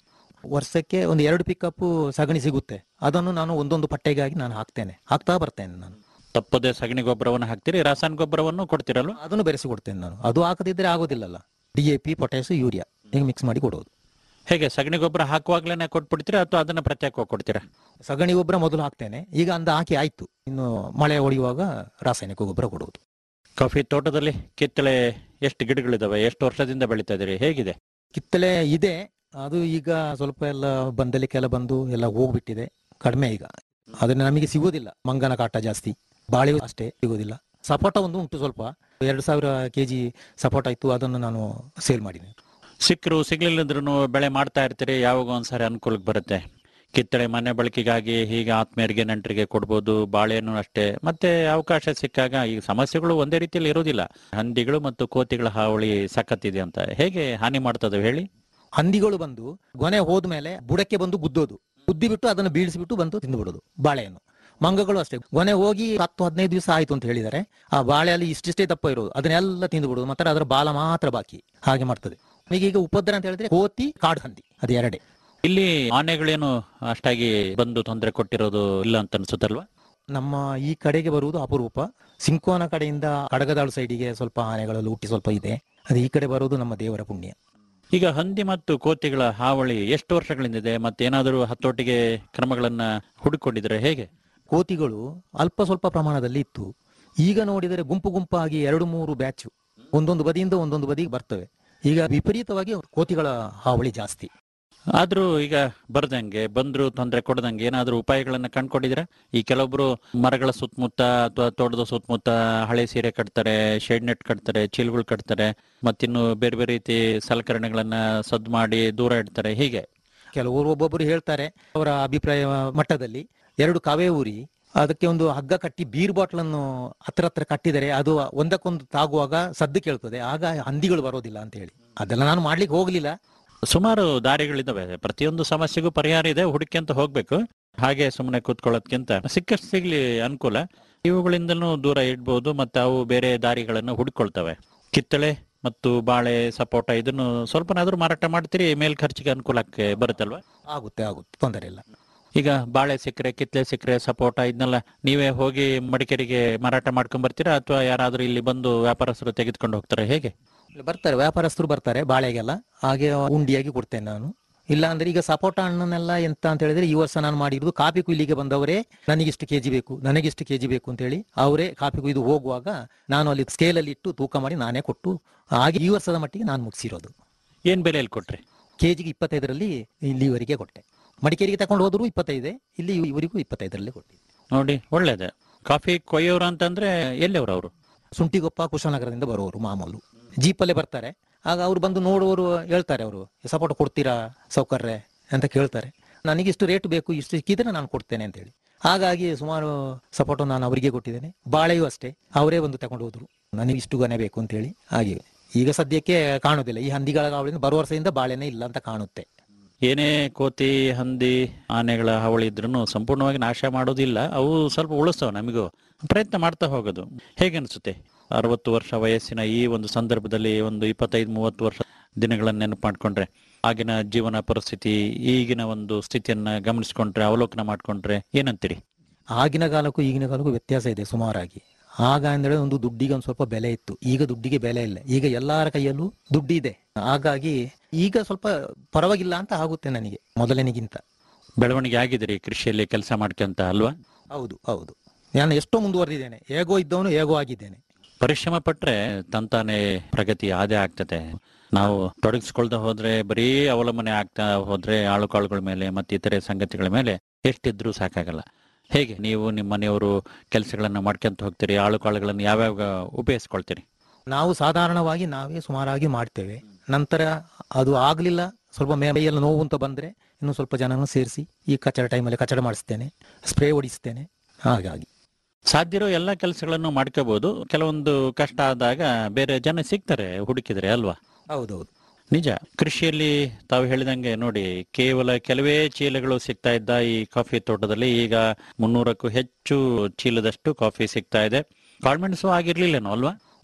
ವರ್ಷಕ್ಕೆ ಒಂದು ಎರಡು ಪಿಕಪ್ ಸಗಣಿ ಸಿಗುತ್ತೆ ಅದನ್ನು ನಾನು ಒಂದೊಂದು ಪಟ್ಟೆಗಾಗಿ ನಾನು ಹಾಕ್ತೇನೆ ಹಾಕ್ತಾ ಬರ್ತೇನೆ ನಾನು ತಪ್ಪದೆ ಸಗಣಿ ಗೊಬ್ಬರವನ್ನು ಹಾಕ್ತೀರಿ ರಾಸಾಯನಿಕ ಗೊಬ್ಬರವನ್ನು ಕೊಡ್ತೀರಲ್ವ ಅದನ್ನು ಬೆರೆಸಿ ಕೊಡ್ತೇನೆ ನಾನು ಅದು ಹಾಕದಿದ್ರೆ ಆಗೋದಿಲ್ಲಲ್ಲ D A P potash urea ಈಗ ಮಿಕ್ಸ್ ಮಾಡಿ ಕೊಡೋದು ಹೇಗೆ ಸಗಣಿ ಗೊಬ್ಬರ ಹಾಕುವಾಗ್ಲೇನೆ ಕೊಟ್ಬಿಡ್ತೀರಾ ಅಥವಾ ಅದನ್ನ ಪ್ರತ್ಯೇಕವಾಗಿ ಕೊಡ್ತೀರಾ ಸಗಣಿ ಗೊಬ್ಬರ ಮೊದಲು ಹಾಕ್ತೇನೆ ಈಗ ಅಂದ ಹಾಕಿ ಆಯ್ತು ಇನ್ನು ಮಳೆ ಹೊಡೆಯುವಾಗ ರಾಸಾಯನಿಕ ಗೊಬ್ಬರ ಕೊಡುವುದು ಕಾಫಿ ತೋಟದಲ್ಲಿ ಕಿತ್ತಳೆ ಎಷ್ಟು ಗಿಡಗಳಿದಾವೆ ಎಷ್ಟು ವರ್ಷದಿಂದ ಬೆಳೀತಾ ಇದೀರಿ ಹೇಗಿದೆ ಕಿತ್ತಳೆ ಇದೆ ಅದು ಈಗ ಸ್ವಲ್ಪ ಎಲ್ಲ ಬಂದಲಿಕ್ಕೆಲ್ಲ ಬಂದು ಎಲ್ಲ ಹೋಗ್ಬಿಟ್ಟಿದೆ ಕಡಿಮೆ ಈಗ ಅದನ್ನ ನಮಗೆ ಸಿಗೋದಿಲ್ಲ ಮಂಗನ ಕಾಟ ಜಾಸ್ತಿ ಬಾಳೆಯೂ ಅಷ್ಟೇ ಸಿಗೋದಿಲ್ಲ ಸಪೋಟ ಒಂದು ಉಂಟು ಸ್ವಲ್ಪ ಎರಡು ಸಾವಿರ ಕೆಜಿ ಸಪೋಟ ಇತ್ತು ಅದನ್ನು ನಾನು ಸೇಲ್ ಮಾಡಿದ್ದೀನಿ ಸಿಕ್ಕರು ಸಿಗ್ಲಿಲ್ಲದ್ರೂ ಬೆಳೆ ಮಾಡ್ತಾ ಇರ್ತೀರಿ ಯಾವಾಗ ಒಂದ್ಸಾರಿ ಅನುಕೂಲಕ್ಕೆ ಬರುತ್ತೆ ಕಿತ್ತಳೆ ಮನೆ ಬಳಕೆಗಾಗಿ ಹೀಗೆ ಆತ್ಮೀಯರಿಗೆ ನೆಂಟರಿಗೆ ಕೊಡ್ಬೋದು ಬಾಳೆಹಣ್ಣು ಅಷ್ಟೇ ಮತ್ತೆ ಅವಕಾಶ ಸಿಕ್ಕಾಗ ಈ ಸಮಸ್ಯೆಗಳು ಒಂದೇ ರೀತಿಯಲ್ಲಿ ಇರೋದಿಲ್ಲ ಹಂದಿಗಳು ಮತ್ತು ಕೋತಿಗಳ ಹಾವಳಿ ಸಖತ್ತಿದೆ ಅಂತ ಹೇಗೆ ಹಾನಿ ಮಾಡ್ತದೆ ಹೇಳಿ ಹಂದಿಗಳು ಬಂದು ಗೊನೆ ಹೋದ್ಮೇಲೆ ಬುಡಕ್ಕೆ ಬಂದು ಗುದ್ದೋದು ಗುದ್ದಿ ಬಿಟ್ಟು ಅದನ್ನು ಬೀಳಿಸಿಬಿಟ್ಟು ಬಂದು ತಿಂದು ಬಿಡೋದು ಬಾಳೆಯನ್ನು ಮಂಗಗಳು ಅಷ್ಟೇ ಗೊನೆ ಹೋಗಿ ಹತ್ತು ಹದಿನೈದು ದಿವಸ ಆಯ್ತು ಅಂತ ಹೇಳಿದರೆ ಆ ಬಾಳೆಯಲ್ಲಿ ಇಷ್ಟಿಷ್ಟೇ ದಪ್ಪ ಇರೋದು ಅದನ್ನೆಲ್ಲ ತಿಂದು ಬಿಡೋದು ಮತ್ತೆ ಅದರ ಬಾಲ ಮಾತ್ರ ಬಾಕಿ ಹಾಗೆ ಮಾಡ್ತದೆ ಈಗ ಈಗ ಉಪದ್ರ ಅಂತ ಹೇಳಿದ್ರೆ ಕೋತಿ ಕಾಡು ಹಂದಿ ಅದು ಎರಡೇ ಇಲ್ಲಿ ಆನೆಗಳೇನು ಅಷ್ಟಾಗಿ ಬಂದು ತೊಂದರೆ ಕೊಟ್ಟಿರೋದು ಇಲ್ಲ ಅಂತ ಅನ್ಸುತ್ತಲ್ವಾ ನಮ್ಮ ಈ ಕಡೆಗೆ ಬರುವುದು ಅಪರೂಪ ಸಿಂಕೋನ ಕಡೆಯಿಂದ ಕಡಗದಾಳು ಸೈಡಿಗೆ ಸ್ವಲ್ಪ ಆನೆಗಳಲ್ಲಿ ಹುಟ್ಟಿ ಸ್ವಲ್ಪ ಇದೆ ಅದು ಈ ಕಡೆ ಬರುವುದು ನಮ್ಮ ದೇವರ ಪುಣ್ಯ ಈಗ ಹಂದಿ ಮತ್ತು ಕೋತಿಗಳ ಹಾವಳಿ ಎಷ್ಟು ವರ್ಷಗಳಿಂದಿದೆ ಮತ್ತೇನಾದರೂ ಹತೋಟಿಗೆ ಕ್ರಮಗಳನ್ನ ಹುಡುಕೊಂಡಿದ್ರೆ ಹೇಗೆ ಕೋತಿಗಳು ಅಲ್ಪ ಸ್ವಲ್ಪ ಪ್ರಮಾಣದಲ್ಲಿ ಇತ್ತು ಈಗ ನೋಡಿದರೆ ಗುಂಪು ಗುಂಪಾಗಿ ಎರಡು ಮೂರು ಬ್ಯಾಚು ಒಂದೊಂದು ಬದಿಯಿಂದ ಒಂದೊಂದು ಬದಿಗೆ ಬರ್ತವೆ ಈಗ ವಿಪರೀತವಾಗಿ ಕೋತಿಗಳ ಹಾವಳಿ ಜಾಸ್ತಿ ಆದ್ರೂ ಈಗ ಬರ್ದಂಗೆ ಬಂದ್ರು ತೊಂದರೆ ಕೊಡದಂಗೆ ಏನಾದ್ರೂ ಉಪಾಯಗಳನ್ನ ಕಂಡ್ಕೊಂಡಿದ್ದೀರಾ ಈ ಕೆಲವೊಬ್ರು ಮರಗಳ ಸುತ್ತಮುತ್ತ ಅಥವಾ ತೋಟದ ಸುತ್ತಮುತ್ತ ಹಳೆ ಸೀರೆ ಕಟ್ತಾರೆ ಶೆಡ್ ನೆಟ್ ಕಟ್ತಾರೆ ಚೀಲಗಳು ಕಟ್ತಾರೆ ಮತ್ತಿನ್ನು ಬೇರೆ ಬೇರೆ ರೀತಿ ಸಲಕರಣೆಗಳನ್ನ ಸದ್ ಮಾಡಿ ದೂರ ಇಡ್ತಾರೆ ಹೀಗೆ ಕೆಲವರು ಒಬ್ಬೊಬ್ಬರು ಹೇಳ್ತಾರೆ ಅವರ ಅಭಿಪ್ರಾಯ ಮಟ್ಟದಲ್ಲಿ ಎರಡು ಕಾವೇ ಊರಿ ಅದಕ್ಕೆ ಒಂದು ಹಗ್ಗ ಕಟ್ಟಿ ಬೀರ್ ಬಾಟ್ಲ್ ಅನ್ನು ಹತ್ರ ಹತ್ರ ಕಟ್ಟಿದರೆ ಅದು ಒಂದಕ್ಕೊಂದು ತಾಗುವಾಗ ಸದ್ದು ಕೇಳ್ತದೆ ಆಗ ಹಂದಿಗಳು ಬರೋದಿಲ್ಲ ಅಂತ ಹೇಳಿ ಅದೆಲ್ಲ ನಾನು ಮಾಡ್ಲಿಕ್ಕೆ ಹೋಗ್ಲಿಲ್ಲ ಸುಮಾರು ದಾರಿಗಳಿದಾವೆ ಪ್ರತಿಯೊಂದು ಸಮಸ್ಯೆಗೂ ಪರಿಹಾರ ಇದೆ ಹುಡುಕ್ಯಂತ ಹೋಗ್ಬೇಕು ಹಾಗೆ ಸುಮ್ಮನೆ ಕೂತ್ಕೊಳ್ಳೋದ್ಕಿಂತ ಸಿಕ್ಕಷ್ಟು ಸಿಗ್ಲಿ ಅನುಕೂಲ ಇವುಗಳಿಂದನೂ ದೂರ ಇಡ್ಬೋದು ಮತ್ತೆ ಅವು ಬೇರೆ ದಾರಿಗಳನ್ನು ಹುಡುಕೊಳ್ತವೆ ಕಿತ್ತಳೆ ಮತ್ತು ಬಾಳೆ ಸಪೋಟ ಇದನ್ನು ಸ್ವಲ್ಪನಾದ್ರೂ ಮಾರಾಟ ಮಾಡ್ತೀರಿ ಮೇಲ್ ಖರ್ಚಿಗೆ ಅನುಕೂಲಕ್ಕೆ ಬರುತ್ತಲ್ವಾ ಆಗುತ್ತೆ ಆಗುತ್ತೆ ತೊಂದರೆ ಇಲ್ಲ ಈಗ ಬಾಳೆ ಸಿಕ್ಕರೆ ಕಿತ್ತಳೆ ಸಿಕ್ಕರೆ ಸಪೋಟ ಇದನ್ನೆಲ್ಲ ನೀವೇ ಹೋಗಿ ಮಡಿಕೇರಿಗೆ ಮಾರಾಟ ಮಾಡ್ಕೊಂಡ್ ಬರ್ತೀರಾ ಅಥವಾ ಯಾರಾದ್ರೂ ಇಲ್ಲಿ ಬಂದು ವ್ಯಾಪಾರಸ್ಥರು ತೆಗೆದುಕೊಂಡು ಹೋಗ್ತಾರೆ ಹೇಗೆ ಬರ್ತಾರೆ ವ್ಯಾಪಾರಸ್ಥರು ಬರ್ತಾರೆ ಬಾಳೆಗೆಲ್ಲ ಹಾಗೆ ಉಂಡಿಯಾಗಿ ಕೊಡ್ತೇನೆ ನಾನು ಇಲ್ಲ ಅಂದ್ರೆ ಈಗ ಸಪೋಟ ಹಣ್ಣನ್ನೆಲ್ಲ ಎಂತ ಅಂತ ಹೇಳಿದ್ರೆ ಈ ವರ್ಷ ನಾನು ಮಾಡಿರೋದು ಕಾಫಿ ಕುಯ್ಲಿಗೆ ಬಂದವರೇ ನನಗಿಷ್ಟು ಕೆಜಿ ಬೇಕು ನನಗಿಷ್ಟು ಕೆಜಿ ಬೇಕು ಅಂತ ಹೇಳಿ ಅವರೇ ಕಾಫಿ ಕುಯ್ದು ಹೋಗುವಾಗ ನಾನು ಅಲ್ಲಿ ಸ್ಕೇಲ್ ಅಲ್ಲಿ ಇಟ್ಟು ತೂಕ ಮಾಡಿ ನಾನೇ ಕೊಟ್ಟು ಹಾಗೆ ಈ ವರ್ಷದ ಮಟ್ಟಿಗೆ ನಾನು ಮುಗಿಸಿರೋದು ಏನ್ ಬೆಲೆಯಲ್ಲಿ ಕೊಟ್ರಿ ಕೆಜಿಗೆ ಇಪ್ಪತ್ತೈದರಲ್ಲಿ ಇಲ್ಲಿವರೆಗೆ ಕೊಟ್ಟೆ ಮಡಿಕೇರಿಗೆ ತಕೊಂಡು ಹೋದ್ರು ಇಪ್ಪತ್ತೈದೆ ಇಲ್ಲಿ ಇವರಿಗೂ ಇಪ್ಪತ್ತೈದರಲ್ಲಿ ಕೊಟ್ಟೆ ನೋಡಿ ಒಳ್ಳೇದೆ ಕಾಫಿ ಕೊಯ್ಯೋರು ಅಂತಂದ್ರೆ ಎಲ್ಲಿಯವರು ಅವರು ಸುಂಟಿಗೊಪ್ಪ ಕುಶನಗರದಿಂದ ಬರುವವರು ಮಾಮೂಲು ಜೀಪಲ್ಲೇ ಬರ್ತಾರೆ ಆಗ ಅವ್ರು ಬಂದು ನೋಡುವವರು ಹೇಳ್ತಾರೆ ಅವರು ಸಪೋರ್ಟ್ ಕೊಡ್ತೀರಾ ಸೌಕರ್ಯ ಅಂತ ಕೇಳ್ತಾರೆ ನನಗೆ ಇಷ್ಟು ರೇಟ್ ಬೇಕು ಇಷ್ಟು ಸಿಕ್ಕಿದ್ರೆ ನಾನು ಕೊಡ್ತೇನೆ ಅಂತ ಹೇಳಿ ಹಾಗಾಗಿ ಸುಮಾರು ಸಪೋರ್ಟ್ ನಾನು ಅವರಿಗೆ ಕೊಟ್ಟಿದ್ದೇನೆ ಬಾಳೆಯೂ ಅಷ್ಟೇ ಅವರೇ ಬಂದು ತಗೊಂಡು ಹೋದ್ರು ನನಗೆ ಇಷ್ಟು ಗೊನೆ ಬೇಕು ಅಂತ ಹೇಳಿ ಹಾಗೆ ಈಗ ಸದ್ಯಕ್ಕೆ ಕಾಣುದಿಲ್ಲ ಈ ಹಂದಿಗಳ ಹಾವಳಿಯಿಂದ ಬರುವ ವರ್ಷದಿಂದ ಬಾಳೆನೇ ಇಲ್ಲ ಅಂತ ಕಾಣುತ್ತೆ ಏನೇ ಕೋತಿ ಹಂದಿ ಆನೆಗಳ ಹಾವಳಿ ಇದ್ರೂ ಸಂಪೂರ್ಣವಾಗಿ ನಾಶ ಮಾಡೋದಿಲ್ಲ ಅವು ಸ್ವಲ್ಪ ಉಳಿಸ್ತವೆ ನಮಗೂ ಪ್ರಯತ್ನ ಮಾಡ್ತಾ ಹೋಗೋದು ಹೇಗೆ ಅನ್ಸುತ್ತೆ ಅರವತ್ತು ವರ್ಷ ವಯಸ್ಸಿನ ಈ ಒಂದು ಸಂದರ್ಭದಲ್ಲಿ ಒಂದು ಇಪ್ಪತ್ತೈದು ಮೂವತ್ತು ವರ್ಷ ದಿನಗಳನ್ನ ನೆನಪು ಮಾಡ್ಕೊಂಡ್ರೆ ಆಗಿನ ಜೀವನ ಪರಿಸ್ಥಿತಿ ಈಗಿನ ಒಂದು ಸ್ಥಿತಿಯನ್ನ ಗಮನಿಸ್ಕೊಂಡ್ರೆ ಅವಲೋಕನ ಮಾಡ್ಕೊಂಡ್ರೆ ಏನಂತೀರಿ ಆಗಿನ ಕಾಲಕ್ಕೂ ಈಗಿನ ಕಾಲಕ್ಕೂ ವ್ಯತ್ಯಾಸ ಇದೆ ಸುಮಾರಾಗಿ ಆಗ ಅಂದ್ರೆ ಒಂದು ದುಡ್ಡಿಗೆ ಒಂದು ಸ್ವಲ್ಪ ಬೆಲೆ ಇತ್ತು ಈಗ ದುಡ್ಡಿಗೆ ಬೆಲೆ ಇಲ್ಲ ಈಗ ಎಲ್ಲರ ಕೈಯಲ್ಲೂ ದುಡ್ಡಿದೆ ಹಾಗಾಗಿ ಈಗ ಸ್ವಲ್ಪ ಪರವಾಗಿಲ್ಲ ಅಂತ ಆಗುತ್ತೆ ನನಗೆ ಮೊದಲನಿಗಿಂತ ಬೆಳವಣಿಗೆ ಆಗಿದ್ದೀರಿ ಕೃಷಿಯಲ್ಲಿ ಕೆಲಸ ಮಾಡ್ಕೊಂತ ಅಲ್ವಾ ಹೌದು ಹೌದು ನಾನು ಎಷ್ಟೋ ಮುಂದುವರೆದಿದ್ದೇನೆ ಹೇಗೋ ಇದ್ದವನು ಹೇಗೋ ಆಗಿದ್ದೇನೆ ಪರಿಶ್ರಮ ಪಟ್ರೆ ತಂತಾನೆ ಪ್ರಗತಿ ಆದೇ ಆಗ್ತದೆ ನಾವು ತೊಡಗಿಸ್ಕೊಳ್ತಾ ಹೋದ್ರೆ ಬರೀ ಅವಲಂಬನೆ ಆಗ್ತಾ ಹೋದ್ರೆ ಆಳು ಕಾಳುಗಳ ಮೇಲೆ ಮತ್ತೆ ಇತರೆ ಸಂಗತಿಗಳ ಮೇಲೆ ಎಷ್ಟಿದ್ರೂ ಸಾಕಾಗಲ್ಲ ಹೇಗೆ ನೀವು ನಿಮ್ಮ ಮನೆಯವರು ಕೆಲಸಗಳನ್ನ ಮಾಡ್ಕೊಂತ ಹೋಗ್ತೀರಿ ಆಳು ಕಾಳುಗಳನ್ನು ಯಾವ್ಯಾವ ಉಪಯೋಗಿಸ್ಕೊಳ್ತೀರಿ ನಾವು ಸಾಧಾರಣವಾಗಿ ನಾವೇ ಸುಮಾರಾಗಿ ಮಾಡ್ತೇವೆ ನಂತರ ಅದು ಆಗ್ಲಿಲ್ಲ ಸ್ವಲ್ಪ ಮೇಲೆಲ್ಲ ನೋವು ಅಂತ ಬಂದ್ರೆ ಇನ್ನು ಸ್ವಲ್ಪ ಜನನ ಸೇರಿಸಿ ಈ ಕಚಡ ಟೈಮಲ್ಲಿ ಕಚಡ ಮಾಡಿಸ್ತೇನೆ ಸ್ಪ್ರೇ ಹೊಡಿಸ್ತೇನೆ ಹಾಗಾಗಿ ಸಾಧ್ಯ ಇರೋ ಎಲ್ಲ ಕೆಲಸಗಳನ್ನು ಮಾಡ್ಕೋಬಹುದು ಕೆಲವೊಂದು ಕಷ್ಟ ಆದಾಗ ಬೇರೆ ಜನ ಸಿಗ್ತಾರೆ ಹುಡುಕಿದ್ರೆ ಅಲ್ವಾ ಹೌದೌದು ನಿಜ ಕೃಷಿಯಲ್ಲಿ ತಾವು ಹೇಳಿದಂಗೆ ನೋಡಿ ಕೇವಲ ಕೆಲವೇ ಚೀಲಗಳು ಸಿಗ್ತಾ ಇದ್ದ ಈ ಕಾಫಿ ತೋಟದಲ್ಲಿ ಈಗ ಮುನ್ನೂರಕ್ಕೂ ಹೆಚ್ಚು ಚೀಲದಷ್ಟು ಕಾಫಿ ಸಿಗ್ತಾ ಇದೆ ಕಾಳ್ಮೆಣಸು ಆಗಿರ್ಲಿಲ್ಲೇನೋ ಅಲ್ವಾ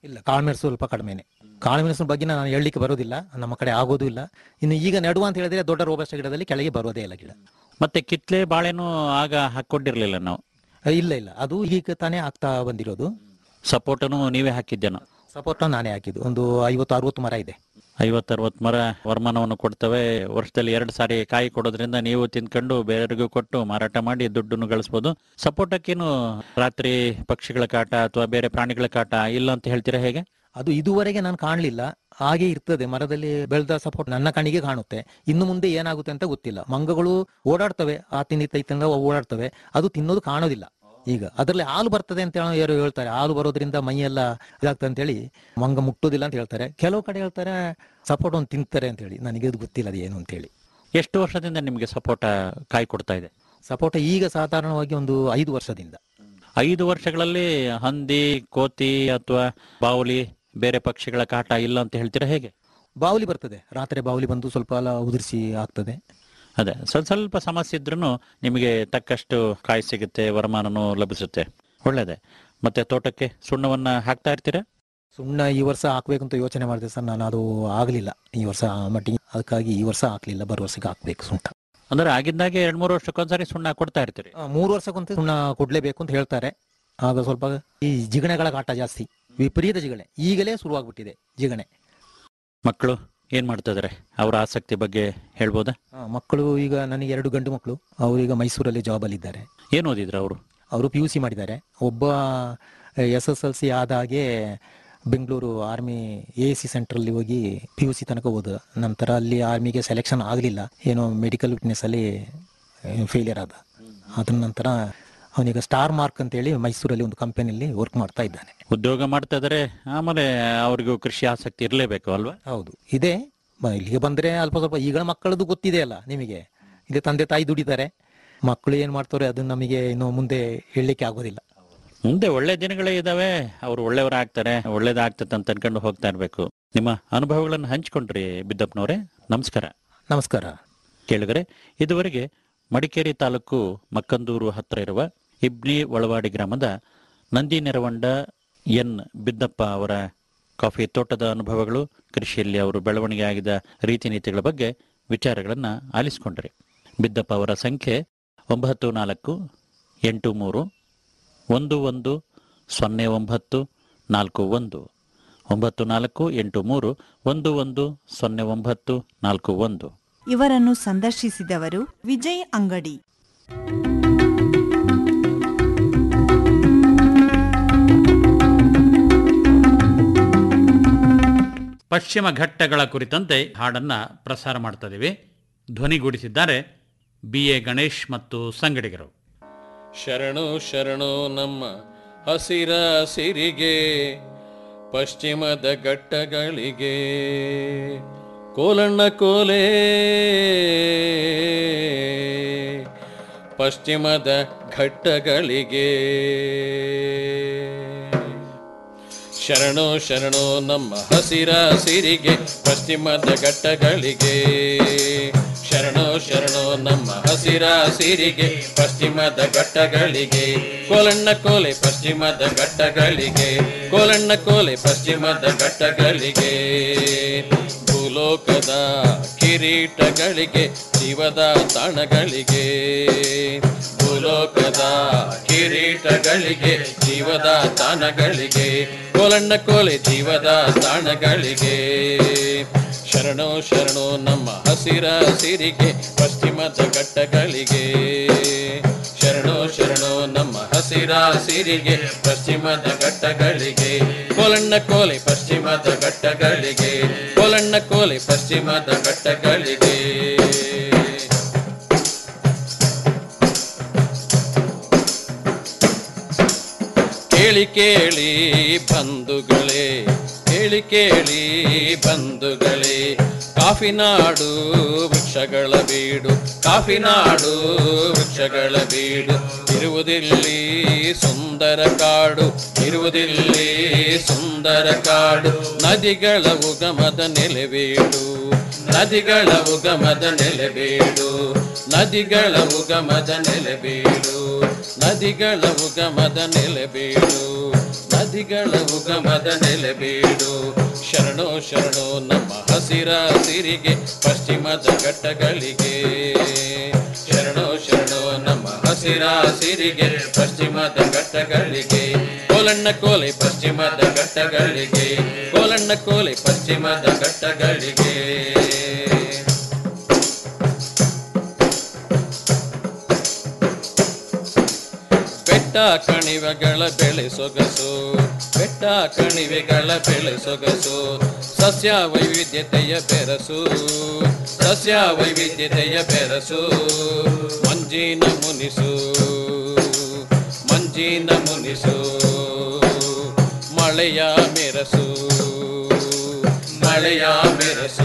ಇಲ್ಲ ಕಾಳುಮೆಣಸು ಸ್ವಲ್ಪ ಕಡಿಮೆನೆ ಕಾಳುಮೆಣಸಿನ ಬಗ್ಗೆ ನಾನು ಹೇಳಲಿಕ್ಕೆ ಬರೋದಿಲ್ಲ ನಮ್ಮ ಕಡೆ ಆಗೋದು ಇಲ್ಲ ಇನ್ನು ಈಗ ನೆಡುವ ಅಂತ ಹೇಳಿದ್ರೆ ದೊಡ್ಡ ರೋಬಸ್ಟ ಗಿಡದಲ್ಲಿ ಕೆಳಗೆ ಬರೋದೇ ಇಲ್ಲ ಗಿಡ ಮತ್ತೆ ಕಿತ್ಲೆ ಬಾಳೆನೂ ಆಗ ಹಾಕೊಂಡಿರ್ಲಿಲ್ಲ ನಾವು ಅಹ್, ಇಲ್ಲ ಇಲ್ಲ ಅದು ಈಗ ತಾನೇ ಆಗ್ತಾ ಬಂದಿರೋದು ಸಪೋರ್ಟನು ನೀವೇ ಹಾಕಿದ್ದೇನೋ ಸಪೋರ್ಟ್ ನಾನೇ ಹಾಕಿದ್ದು ಒಂದು ಐವತ್ತು ಅರವತ್ತು ಮರ ಇದೆ ಐವತ್ತು ಅರವತ್ತು ಮರ ವರಮಾನವನ್ನು ಕೊಡ್ತವೆ ವರ್ಷದಲ್ಲಿ ಎರಡು ಸಾರಿ ಕಾಯಿ ಕೊಡೋದ್ರಿಂದ ನೀವು ತಿನ್ಕೊಂಡು ಬೇರೆಯವರಿಗೂ ಕೊಟ್ಟು ಮಾರಾಟ ಮಾಡಿ ದುಡ್ಡನ್ನು ಗಳಿಸ್ಬೋದು ಸಪೋಟಕ್ಕೇನು ರಾತ್ರಿ ಪಕ್ಷಿಗಳ ಕಾಟ ಅಥವಾ ಬೇರೆ ಪ್ರಾಣಿಗಳ ಕಾಟ ಇಲ್ಲ ಅಂತ ಹೇಳ್ತೀರಾ ಹೇಗೆ ಅದು ಇದುವರೆಗೆ ನಾನು ಕಾಣಲಿಲ್ಲ ಹಾಗೆ ಇರ್ತದೆ ಮರದಲ್ಲಿ ಬೆಳೆದ ಸಪೋರ್ಟ್ ನನ್ನ ಕಣ್ಣಿಗೆ ಕಾಣುತ್ತೆ ಇನ್ನು ಮುಂದೆ ಏನಾಗುತ್ತೆ ಅಂತ ಗೊತ್ತಿಲ್ಲ ಮಂಗಗಳು ಓಡಾಡ್ತವೆ ಆ ತಿನ್ನಿ ತೈತಂಗ ಓಡಾಡ್ತವೆ ಅದು ತಿನ್ನೋದು ಕಾಣೋದಿಲ್ಲ ಈಗ ಅದರಲ್ಲಿ ಹಾಲು ಬರ್ತದೆ ಅಂತ ಹೇಳೋ ಯಾರು ಹೇಳ್ತಾರೆ ಹಾಲು ಬರೋದ್ರಿಂದ ಮೈಯೆಲ್ಲ ಇದಾಗ್ತದೆ ಅಂತ ಹೇಳಿ ಮಂಗ ಮುಟ್ಟೋದಿಲ್ಲ ಅಂತ ಹೇಳ್ತಾರೆ ಕೆಲವು ಕಡೆ ಹೇಳ್ತಾರೆ ಸಪೋರ್ಟ್ ಒಂದು ತಿಂತಾರೆ ಅಂತ ಹೇಳಿ ನನಗೆ ಅದು ಗೊತ್ತಿಲ್ಲ ಅದು ಏನು ಅಂತ ಹೇಳಿ ಎಷ್ಟು ವರ್ಷದಿಂದ ನಿಮಗೆ ಸಪೋಟ ಕಾಯಿ ಕೊಡ್ತಾ ಇದೆ ಸಪೋಟ ಈಗ ಸಾಧಾರಣವಾಗಿ ಒಂದು ಐದು ವರ್ಷದಿಂದ ಐದು ವರ್ಷಗಳಲ್ಲಿ ಹಂದಿ ಕೋತಿ ಅಥವಾ ಬಾವುಲಿ ಬೇರೆ ಪಕ್ಷಿಗಳ ಕಾಟ ಇಲ್ಲ ಅಂತ ಹೇಳ್ತೀರಾ ಹೇಗೆ ಬಾವುಲಿ ಬರ್ತದೆ ರಾತ್ರಿ ಬಾವುಲಿ ಬಂದು ಸ್ವಲ್ಪ ಎಲ್ಲ ಉದುರಿಸಿ ಆಗ್ತದೆ ಅದೇ ಸ್ವಲ್ಪ ಸ್ವಲ್ಪ ಸಮಸ್ಯೆ ಇದ್ರೂ ನಿಮಗೆ ತಕ್ಕಷ್ಟು ಕಾಯಿ ಸಿಗುತ್ತೆ ವರಮಾನನೂ ಲಭಿಸುತ್ತೆ ಒಳ್ಳೇದೆ ಮತ್ತೆ ತೋಟಕ್ಕೆ ಸುಣ್ಣವನ್ನ ಹಾಕ್ತಾ ಇರ್ತೀರಾ ಸುಣ್ಣ ಈ ವರ್ಷ ಹಾಕ್ಬೇಕು ಅಂತ ಯೋಚನೆ ಮಾಡಿದೆ ಸರ್ ನಾನು ಅದು ಆಗಲಿಲ್ಲ ಈ ವರ್ಷ ಆ ಮಟ್ಟಿಗೆ ಅದಕ್ಕಾಗಿ ಈ ವರ್ಷ ಹಾಕ್ಲಿಲ್ಲ ಬರೋ ವರ್ಷಕ್ಕೆ ಹಾಕ್ಬೇಕು ಸುಣ್ಣ ಅಂದ್ರೆ ಆಗಿದ್ದಾಗೆ ಎರಡ್ ಮೂರು ವರ್ಷಕ್ಕೊಂದ್ಸರಿ ಸುಣ್ಣ ಕೊಡ್ತಾ ಇರ್ತೀರಿ ಆ, ಮೂರು ವರ್ಷಕ್ಕಂತ ಸುಣ್ಣ ಕೊಡ್ಲೇಬೇಕು ಅಂತ ಹೇಳ್ತಾರೆ ಆಗ ಸ್ವಲ್ಪ ಈ ಜಿಗಣೆಗಳ ಕಾಟ ಜಾಸ್ತಿ ವಿಪರೀತ ಜಿಗಣೆ ಈಗಲೇ ಶುರುವಾಗ್ಬಿಟ್ಟಿದೆ ಜಿಗಣೆ ಮಕ್ಕಳು ಏನ್ ಮಾಡ್ತಾ ಇದಾರೆ ಅವರ ಆಸಕ್ತಿ ಬಗ್ಗೆ ಹೇಳ್ಬೋದಾ ಆ, ಮಕ್ಕಳು ಈಗ ನನಗೆ ಎರಡು ಗಂಡು ಮಕ್ಕಳು ಅವರೀಗ ಮೈಸೂರಲ್ಲಿ ಜಾಬಲ್ಲಿ ಇದ್ದಾರೆ ಏನ್ ಓದಿದ್ರು ಅವರು ಅವರು ಪಿ ಯು ಸಿ ಮಾಡಿದ್ದಾರೆ ಒಬ್ಬ ಎಸ್ ಎಸ್ ಎಲ್ ಸಿ ಆದ ಹಾಗೆ ಬೆಂಗಳೂರು ಆರ್ಮಿ ಎ ಸಿ ಸೆಂಟ್ರಲ್ಲಿ ಹೋಗಿ ಪಿ ಯು ಸಿ ತನಕ ಹೋದ ನಂತರ ಅಲ್ಲಿ ಆರ್ಮಿಗೆ ಸೆಲೆಕ್ಷನ್ ಆಗಲಿಲ್ಲ ಏನೋ ಮೆಡಿಕಲ್ ವಿಟ್ನೆಸ್ ಅಲ್ಲಿ ಫೇಲಿಯರ್ ಆದ ಅದ್ರ ನಂತರ ಅವನೀಗ ಸ್ಟಾರ್ ಮಾರ್ಕ್ ಅಂತೇಳಿ ಮೈಸೂರಲ್ಲಿ ಒಂದು ಕಂಪನಿಯಲ್ಲಿ ವರ್ಕ್ ಮಾಡ್ತಾ ಇದ್ದಾನೆ ಉದ್ಯೋಗ ಮಾಡ್ತಾ ಇದಾರೆ ಆಮೇಲೆ ಅವ್ರಿಗೂ ಕೃಷಿ ಆಸಕ್ತಿ ಇರಲೇಬೇಕು ಅಲ್ವಾ ಹೌದು ಇದೆ ಮ- ಇಲ್ಲಿಗೆ ಬಂದ್ರೆ ಅಲ್ಪ ಸ್ವಲ್ಪ ಈಗಳ ಮಕ್ಕಳದು ಗೊತ್ತಿದೆ ಅಲ್ಲ ನಿಮಗೆ ಇಲ್ಲಿ ತಂದೆ ತಾಯಿ ದುಡಿತಾರೆ ಮಕ್ಕಳು ಏನ್ ಮಾಡ್ತಾರೆ ಅದನ್ನ ನಮಗೆ ಇನ್ನು ಮುಂದೆ ಹೇಳಲಿಕ್ಕೆ ಆಗೋದಿಲ್ಲ ಮುಂದೆ ಒಳ್ಳೆ ದಿನಗಳೇ ಇದಾವೆ ಅವ್ರು ಒಳ್ಳೆಯವರಾಗ್ತಾರೆ ಒಳ್ಳೇದಾಗ್ತದೆ ಅಂತ ಅನ್ಕೊಂಡು ಹೋಗ್ತಾ ಇರ್ಬೇಕು ನಿಮ್ಮ ಅನುಭವಗಳನ್ನು ಹಂಚ್ಕೊಂಡ್ರಿ ಬಿದ್ದಪ್ಪನವರೇ ನಮಸ್ಕಾರ ನಮಸ್ಕಾರ ಕೇಳಿದರೆ ಇದುವರೆಗೆ ಮಡಿಕೇರಿ ತಾಲೂಕು ಮಕ್ಕಂದೂರು ಹತ್ರ ಇರುವ ಇಬ್ನಿ ಒಳವಾಡಿ ಗ್ರಾಮದ ನಂದಿ ನೆರವಂಡ ಎನ್ ಬಿದ್ದಪ್ಪ ಅವರ ಕಾಫಿ ತೋಟದ ಅನುಭವಗಳು ಕೃಷಿಯಲ್ಲಿ ಅವರು ಬೆಳವಣಿಗೆ ಆಗಿದ ರೀತಿ ನೀತಿಗಳ ಬಗ್ಗೆ ವಿಚಾರಗಳನ್ನ ಆಲಿಸಿಕೊಂಡ್ರಿ ಬಿದ್ದಪ್ಪ ಅವರ ಸಂಖ್ಯೆ ಒಂಬತ್ತು ನಾಲ್ಕು ಎಂಟು ಮೂರು ಒಂದು ಒಂದು ಸೊನ್ನೆ ಒಂಬತ್ತು ನಾಲ್ಕು ಒಂದು ಒಂಬತ್ತು ನಾಲ್ಕು ಎಂಟು ಮೂರು ಒಂದು ಒಂದು ಸೊನ್ನೆ ಒಂಬತ್ತು ನಾಲ್ಕು ಒಂದು ಇವರನ್ನು ಸಂದರ್ಶಿಸಿದವರು ವಿಜಯ್ ಅಂಗಡಿ ಪಶ್ಚಿಮ ಘಟ್ಟಗಳ ಕುರಿತಂತೆ ಹಾಡನ್ನ ಪ್ರಸಾರ ಮಾಡ್ತಾ ಇದೀವಿ ಧ್ವನಿಗೂಡಿಸಿದ್ದಾರೆ ಬಿ ಎ ಗಣೇಶ್ ಮತ್ತು ಸಂಗಡಿಗರು ಶರಣು ಶರಣು ನಮ್ಮ ಹಸಿರ ಸಿರಿಗೆ ಪಶ್ಚಿಮದ ಘಟ್ಟಗಳಿಗೆ ಕೋಲಣ್ಣ ಕೋಲೆ ಪಶ್ಚಿಮದ ಘಟ್ಟಗಳಿಗೆ ಶರಣು ಶರಣು ನಮ್ಮ ಹಸಿರ ಸಿರಿಗೆ ಪಶ್ಚಿಮದ ಘಟ್ಟಗಳಿಗೆ ಶರಣು ಶರಣು ನಮ್ಮ ಹಸಿರ ಸಿರಿಗೆ ಪಶ್ಚಿಮದ ಘಟ್ಟಗಳಿಗೆ ಕೋಲಣ್ಣ ಕೋಲೆ ಪಶ್ಚಿಮದ ಘಟ್ಟಗಳಿಗೆ ಕೋಲಣ್ಣ ಕೋಲೆ ಪಶ್ಚಿಮದ ಘಟ್ಟಗಳಿಗೆ ಭೂಲೋಕದ ಕಿರೀಟಗಳಿಗೆ ಜೀವದ ತಾಣಗಳಿಗೆ ಭೂಲೋಕದ ಕಿರೀಟಗಳಿಗೆ ಜೀವದ ತಾಣಗಳಿಗೆ ಕೋಲಣ್ಣ ಕೋಲೆ ಜೀವದ ತಾಣಗಳಿಗೆ ಶರಣು ಶರಣು ನಮ್ಮ ಹಸಿರ ಸಿರಿಗೆ ಪಶ್ಚಿಮದ ಘಟ್ಟಗಳಿಗೆ ಶರಣು ಶರಣು ನಮ್ಮ ಹಸಿರ ಸಿರಿಗೆ ಪಶ್ಚಿಮದ ಘಟ್ಟಗಳಿಗೆ ಕೋಲಣ್ಣ ಕೋಲೆ ಪಶ್ಚಿಮದ ಘಟ್ಟಗಳಿಗೆ ಕೋಲಣ್ಣ ಕೋಲೆ ಪಶ್ಚಿಮದ ಘಟ್ಟಗಳಿಗೆ ಕೇಳಿ ಕೇಳಿ ಬಂಧುಗಳೇ ಕೇಳಿ ಕೇಳಿ ಬಂಧುಗಳೇ ಕಾಫಿನಾಡು ವೃಕ್ಷಗಳ ಬೀಡು ಕಾಫಿನಾಡು ವೃಕ್ಷಗಳ ಬೀಡು ಇರುವುದಿಲ್ಲಿ ಸುಂದರ ಕಾಡು ಇರುವುದಿಲ್ಲಿ ಸುಂದರ ಕಾಡು ನದಿಗಳ ಉಗಮದ ನೆಲೆವೀಡು ನದಿಗಳ ಉಗಮದ ನೆಲೆಬೀಡು ನದಿಗಳ ಉಗಮದ ನೆಲೆಬೀಡು ನದಿಗಳ ಉಗಮದ ನೆಲೆಬೀಡು ನದಿ ನದಿಗಳ ಉಗಮದ ನೆಲೆಬೀಡು ಶರಣೋ ಶರಣೋ ನಮ್ಮ ಹಸಿರ ಸಿರಿಗೆ ಪಶ್ಚಿಮದ ಘಟ್ಟಗಳಿಗೆ ಶರಣೋ ಶರಣೋ ನಮ್ಮ ಹಸಿರ ಸಿರಿಗೆ ಪಶ್ಚಿಮದ ಘಟ್ಟಗಳಿಗೆ ಕೋಲಣ್ಣ ಕೋಲೆ ಪಶ್ಚಿಮದ ಘಟ್ಟಗಳಿಗೆ ಕೋಲಣ್ಣ ಕೋಲೆ ಪಶ್ಚಿಮದ ಘಟ್ಟಗಳಿಗೆ ಬೆಟ್ಟ ಕಣಿವೆಗಳ ಬೆಳೆ ಸೊಗಸು ಬೆಟ್ಟ ಕಣಿವೆಗಳ ಬೆಳೆ ಸೊಗಸು ಸಸ್ಯ ವೈವಿಧ್ಯತೆಯ ಬೆರಸು ಸಸ್ಯ ವೈವಿಧ್ಯತೆಯ ಬೆರಸು ಮಂಜಿನ ಮುನಿಸು ಮಂಜಿನ ಮುನಿಸು ಮಳೆಯ ಮೆರಸು ಮಳೆಯ ಮೆರಸು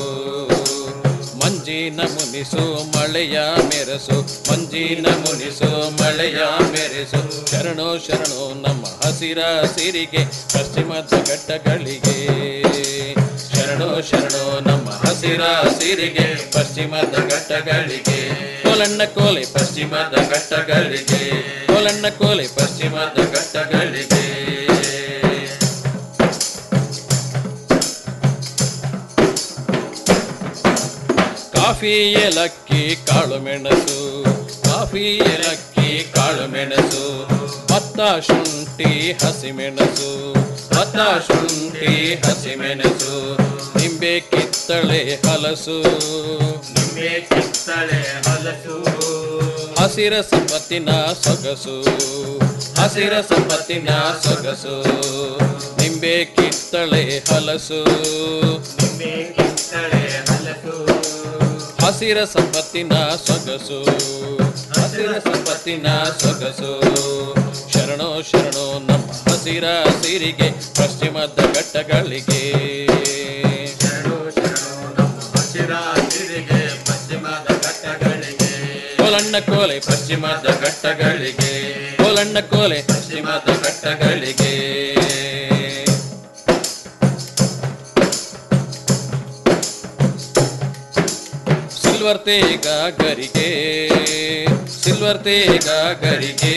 ಮಂಜಿನ ಮುನಿಸು ಮಳೆಯ ಮೆರಸು ಮಂಜಿನ ಮುನಿಸು ಮಳೆಯ ಮೆರೆಸು ಶರಣೋ ಶರಣೋ ನಮ್ಮ ಹಸಿರ ಸಿರಿಗೆ ಪಶ್ಚಿಮದ ಘಟ್ಟಗಳಿಗೆ ಶರಣೋ ಶರಣೋ ನಮ್ಮ ಹಸಿರ ಸಿರಿಗೆ ಪಶ್ಚಿಮದ ಘಟ್ಟಗಳಿಗೆ ಕೋಲಣ್ಣ ಕೋಲೆ ಪಶ್ಚಿಮದ ಘಟ್ಟಗಳಿಗೆ ಕೋಲಣ್ಣ ಕೋಲೆ ಪಶ್ಚಿಮದ ಘಟ್ಟಗಳಿಗೆ ಕಾಫಿ ಏಲಕ್ಕಿ ಕಾಳು ಮೆಣಸು ಕಾಫಿ ಏಲಕ್ಕಿ ಕಾಳು ಮೆಣಸು ಭತ್ತ ಶುಂಠಿ ಹಸಿಮೆಣಸು ಭತ್ತ ಶುಂಠಿ ಹಸಿಮೆಣಸು ನಿಂಬೆ ಕಿತ್ತಳೆ ಹಲಸು ನಿಂಬೆ ಕಿತ್ತಳೆ ಹಲಸು ಹಸಿರ ಸಂಪತ್ತಿನ ಸೊಗಸು ಹಸಿರ ಸಂಪತ್ತಿನ ಸೊಗಸು ನಿಂಬೆ ಕಿತ್ತಳೆ ಹಲಸು ನಿಂಬೆ ಕಿತ್ತಳೆ ಹಲಸು ಹಸಿರ ಸಂಪತ್ತಿನ ಸೊಗಸು ಹಸಿರ ಸಂಪತ್ತಿನ ಸೊಗಸು ಶರಣೋ ಶರಣೋ ನಮ್ಮ ಹಸಿರ ಸಿರಿಗೆ ಪಶ್ಚಿಮದ ಘಟ್ಟಗಳಿಗೆ ಶರಣೋ ಶರಣೋ ನಮ್ಮ ಹಸಿರ ಸಿರಿಗೆ ಪಶ್ಚಿಮದ ಘಟ್ಟಗಳಿಗೆ ಕೋಲಣ್ಣ ಕೋಲೆ ಪಶ್ಚಿಮದ ಘಟ್ಟಗಳಿಗೆ ಕೋಲಣ್ಣ ಕೋಲೆ ಪಶ್ಚಿಮದ ಘಟ್ಟಗಳಿಗೆ ಸಿಲ್ವರ್ ತೇಗ ಗರಿಗೆ ಸಿಲ್ವರ್ ತೇಗ ಗರಿಗೆ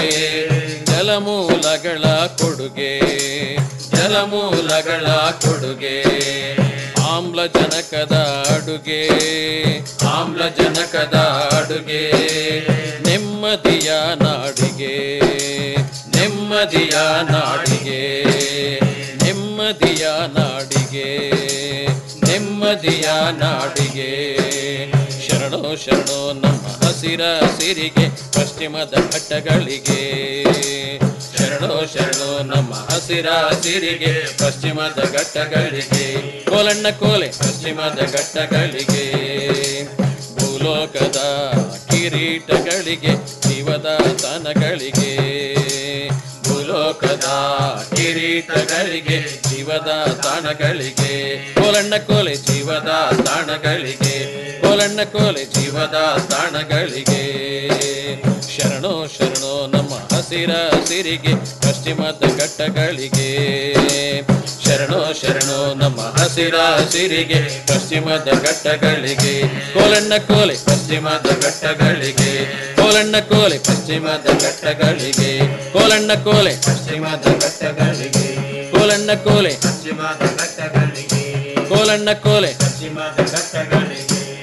ಜಲಮೂಲಗಳ ಕೊಡುಗೆ ಜಲಮೂಲಗಳ ಕೊಡುಗೆ ಆಮ್ಲಜನಕದ ಅಡುಗೆ ಆಮ್ಲಜನಕದ ಅಡುಗೆ ನೆಮ್ಮದಿಯ ನಾಡಿಗೆ ನೆಮ್ಮದಿಯ ನಾಡಿಗೆ ನೆಮ್ಮದಿಯ ನಾಡಿಗೆ ನೆಮ್ಮದಿಯ ನಾಡಿಗೆ ಶರಣೋ ಶರಣೋ ನಮ್ಮ ಹಸಿರ ಸಿರಿಗೆ ಪಶ್ಚಿಮದ ಘಟ್ಟಗಳಿಗೆ ಶರಣೋ ಶರಣೋ ನಮ್ಮ ಹಸಿರ ಸಿರಿಗೆ ಪಶ್ಚಿಮದ ಘಟ್ಟಗಳಿಗೆ ಕೋಲಣ್ಣ ಕೋಲೆ ಪಶ್ಚಿಮದ ಘಟ್ಟಗಳಿಗೆ ಭೂಲೋಕದ ಕಿರೀಟಗಳಿಗೆ ಜೀವದ ತನಗಳಿಗೆ ಭೂಲೋಕದ ಕಿರೀಟಗಳಿಗೆ ಜೀವದ ತಾಣಗಳಿಗೆ ಕೋಲಣ್ಣ ಕೋಲೆ ಜೀವದ ತಾಣಗಳಿಗೆ ಕೋಲಣ್ಣ ಕೋಲೆ ಜೀವದ ತಾಣಗಳಿಗೆ ಶರಣೋ ಶರಣೋ ನಮ್ಮ ಹಸಿರ ಸಿರಿಗೆ ಪಶ್ಚಿಮದ ಘಟ್ಟಗಳಿಗೆ ಶರಣೋ ಶರಣೋ ನಮ್ಮ ಹಸಿರ ಸಿರಿಗೆ ಪಶ್ಚಿಮದ ಘಟ್ಟಗಳಿಗೆ ಕೋಲಣ್ಣ ಕೋಲೆ ಪಶ್ಚಿಮದ ಘಟ್ಟಗಳಿಗೆ ಕೋಲಣ್ಣ ಕೋಲೆ ಪಶ್ಚಿಮದ ಘಟ್ಟಗಳಿಗೆ ಕೋಲಣ್ಣ ಕೋಲೆ ಪಶ್ಚಿಮದ ಘಟ್ಟಗಳಿಗೆ ಕೋಲಣ್ಣ ಕೋಲೆ ಪಶ್ಚಿಮದ ಘಟ್ಟಗಳಿಗೆ ಕೋಲಣ್ಣ ಕೋಲೆ ಪಶ್ಚಿಮದ ಘಟ್ಟಗಳಿಗೆ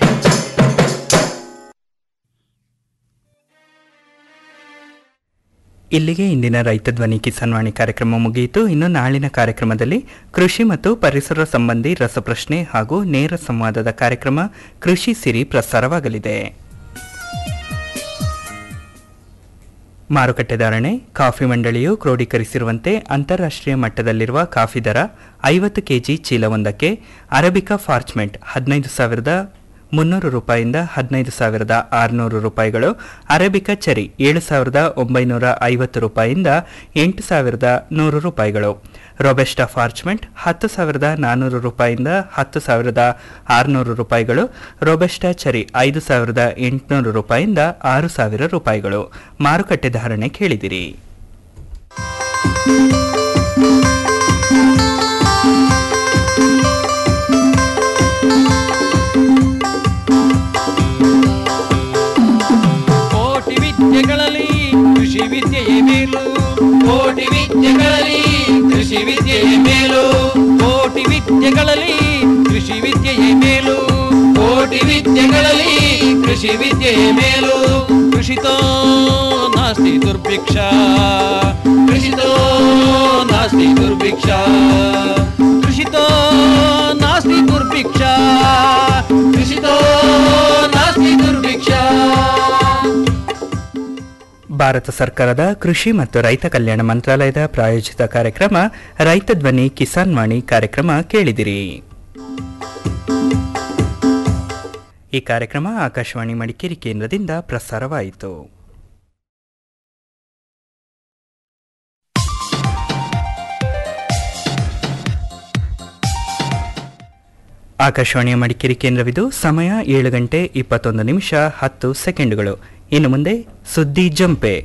ಇಲ್ಲಿಗೆ ಇಂದಿನ ರೈತ ಧ್ವನಿ ಕಿಸಾನ್ವಾಣಿ ಕಾರ್ಯಕ್ರಮ ಮುಗಿಯಿತು ಇನ್ನು ನಾಳಿನ ಕಾರ್ಯಕ್ರಮದಲ್ಲಿ ಕೃಷಿ ಮತ್ತು ಪರಿಸರ ಸಂಬಂಧಿ ರಸಪ್ರಶ್ನೆ ಹಾಗೂ ನೇರ ಸಂವಾದದ ಕಾರ್ಯಕ್ರಮ ಕೃಷಿ ಸಿರಿ ಪ್ರಸಾರವಾಗಲಿದೆ ಮಾರುಕಟ್ಟೆ ಧಾರಣೆ ಕಾಫಿ ಮಂಡಳಿಯು ಕ್ರೋಢೀಕರಿಸಿರುವಂತೆ ಅಂತಾರಾಷ್ಟ್ರೀಯ ಮಟ್ಟದಲ್ಲಿರುವ ಕಾಫಿ ದರ ಐವತ್ತು ಕೆಜಿ ಚೀಲವೊಂದಕ್ಕೆ ಅರಬಿಕಾ ಫಾರ್ಚ್ಮೆಂಟ್ ಹದಿನೈದು ಸಾವಿರದ ಮುನ್ನೂರು ರೂಪಾಯಿಂದ ಹದಿನೈದು ಸಾವಿರದ ಆರುನೂರು ರೂಪಾಯಿಗಳು ಅರೇಬಿಕಾ ಚೆರಿ ಏಳು ಸಾವಿರದ ಒಂಬೈನೂರ ಐವತ್ತು ರೂಪಾಯಿಯಿಂದ ಎಂಟು ಸಾವಿರದ ನೂರು ರೂಪಾಯಿಗಳು ರೊಬೆಸ್ಟಾ ಫಾರ್ಚ್ಮೆಂಟ್ ಹತ್ತು ಸಾವಿರದ ನಾನ್ನೂರು ರೂಪಾಯಿಯಿಂದ ಹತ್ತು ಸಾವಿರದ ಆರುನೂರು ರೂಪಾಯಿಗಳು ರೊಬೆಸ್ಟಾ ಚೆರಿ ಐದು ಸಾವಿರದ ಎಂಟುನೂರು ರೂಪಾಯಿಯಿಂದ ಆರು ಸಾವಿರ ರೂಪಾಯಿಗಳು ಮಾರುಕಟ್ಟೆ ಧಾರಣೆ ಕೇಳಿದಿರಿ ಕೋಟಿ ವಿದ್ಯೆಗಳಲ್ಲಿ ಕೃಷಿ ವಿದ್ಯೆಯೇ ಮೇಲು ಕೋಟಿ ವಿದ್ಯೆಗಳಲ್ಲಿ ವಿದ್ಯೆಗಳಲ್ಲಿ ಕೃಷಿ ವಿದ್ಯೆಯೇ ಮೇಲು ಕೋಟಿ ವಿದ್ಯೆಗಳಲ್ಲಿ ಕೃಷಿ ವಿದ್ಯೆಯೇ ಮೇಲು ಕೃಷಿತೋ ನಾಸ್ತಿ ದುರ್ಭಿಕ್ಷ ಕೃಷಿತೋ ನಾಸ್ತಿ ದುರ್ಭಿಕ್ಷ ಕೃಷಿತೋ ನಾಸ್ತಿ ದುರ್ಭಿಕ್ಷ ಕೃಷಿತೋ ನಾಸ್ತಿ ದುರ್ಭಿಕ್ಷ ಭಾರತ ಸರ್ಕಾರದ ಕೃಷಿ ಮತ್ತು ರೈತ ಕಲ್ಯಾಣ ಮಂತ್ರಾಲಯದ ಪ್ರಾಯೋಜಿತ ಕಾರ್ಯಕ್ರಮ ರೈತ ಧ್ವನಿ ಕಿಸಾನ್ ವಾಣಿ ಕಾರ್ಯಕ್ರಮ ಕೇಳಿದಿರಿ ಈ ಕಾರ್ಯಕ್ರಮ ಆಕಾಶವಾಣಿ ಮಡಿಕೇರಿ ಕೇಂದ್ರದಿಂದ ಪ್ರಸಾರವಾಯಿತು ಆಕಾಶವಾಣಿಯ ಮಡಿಕೇರಿ ಕೇಂದ್ರವಿದು ಸಮಯ ಏಳು ಗಂಟೆ ಇಪ್ಪತ್ತೊಂದು ನಿಮಿಷ ಹತ್ತು ಸೆಕೆಂಡುಗಳು ಇನ್ನು ಮುಂದೆ ಸುದ್ದಿ ಜಂಪೆ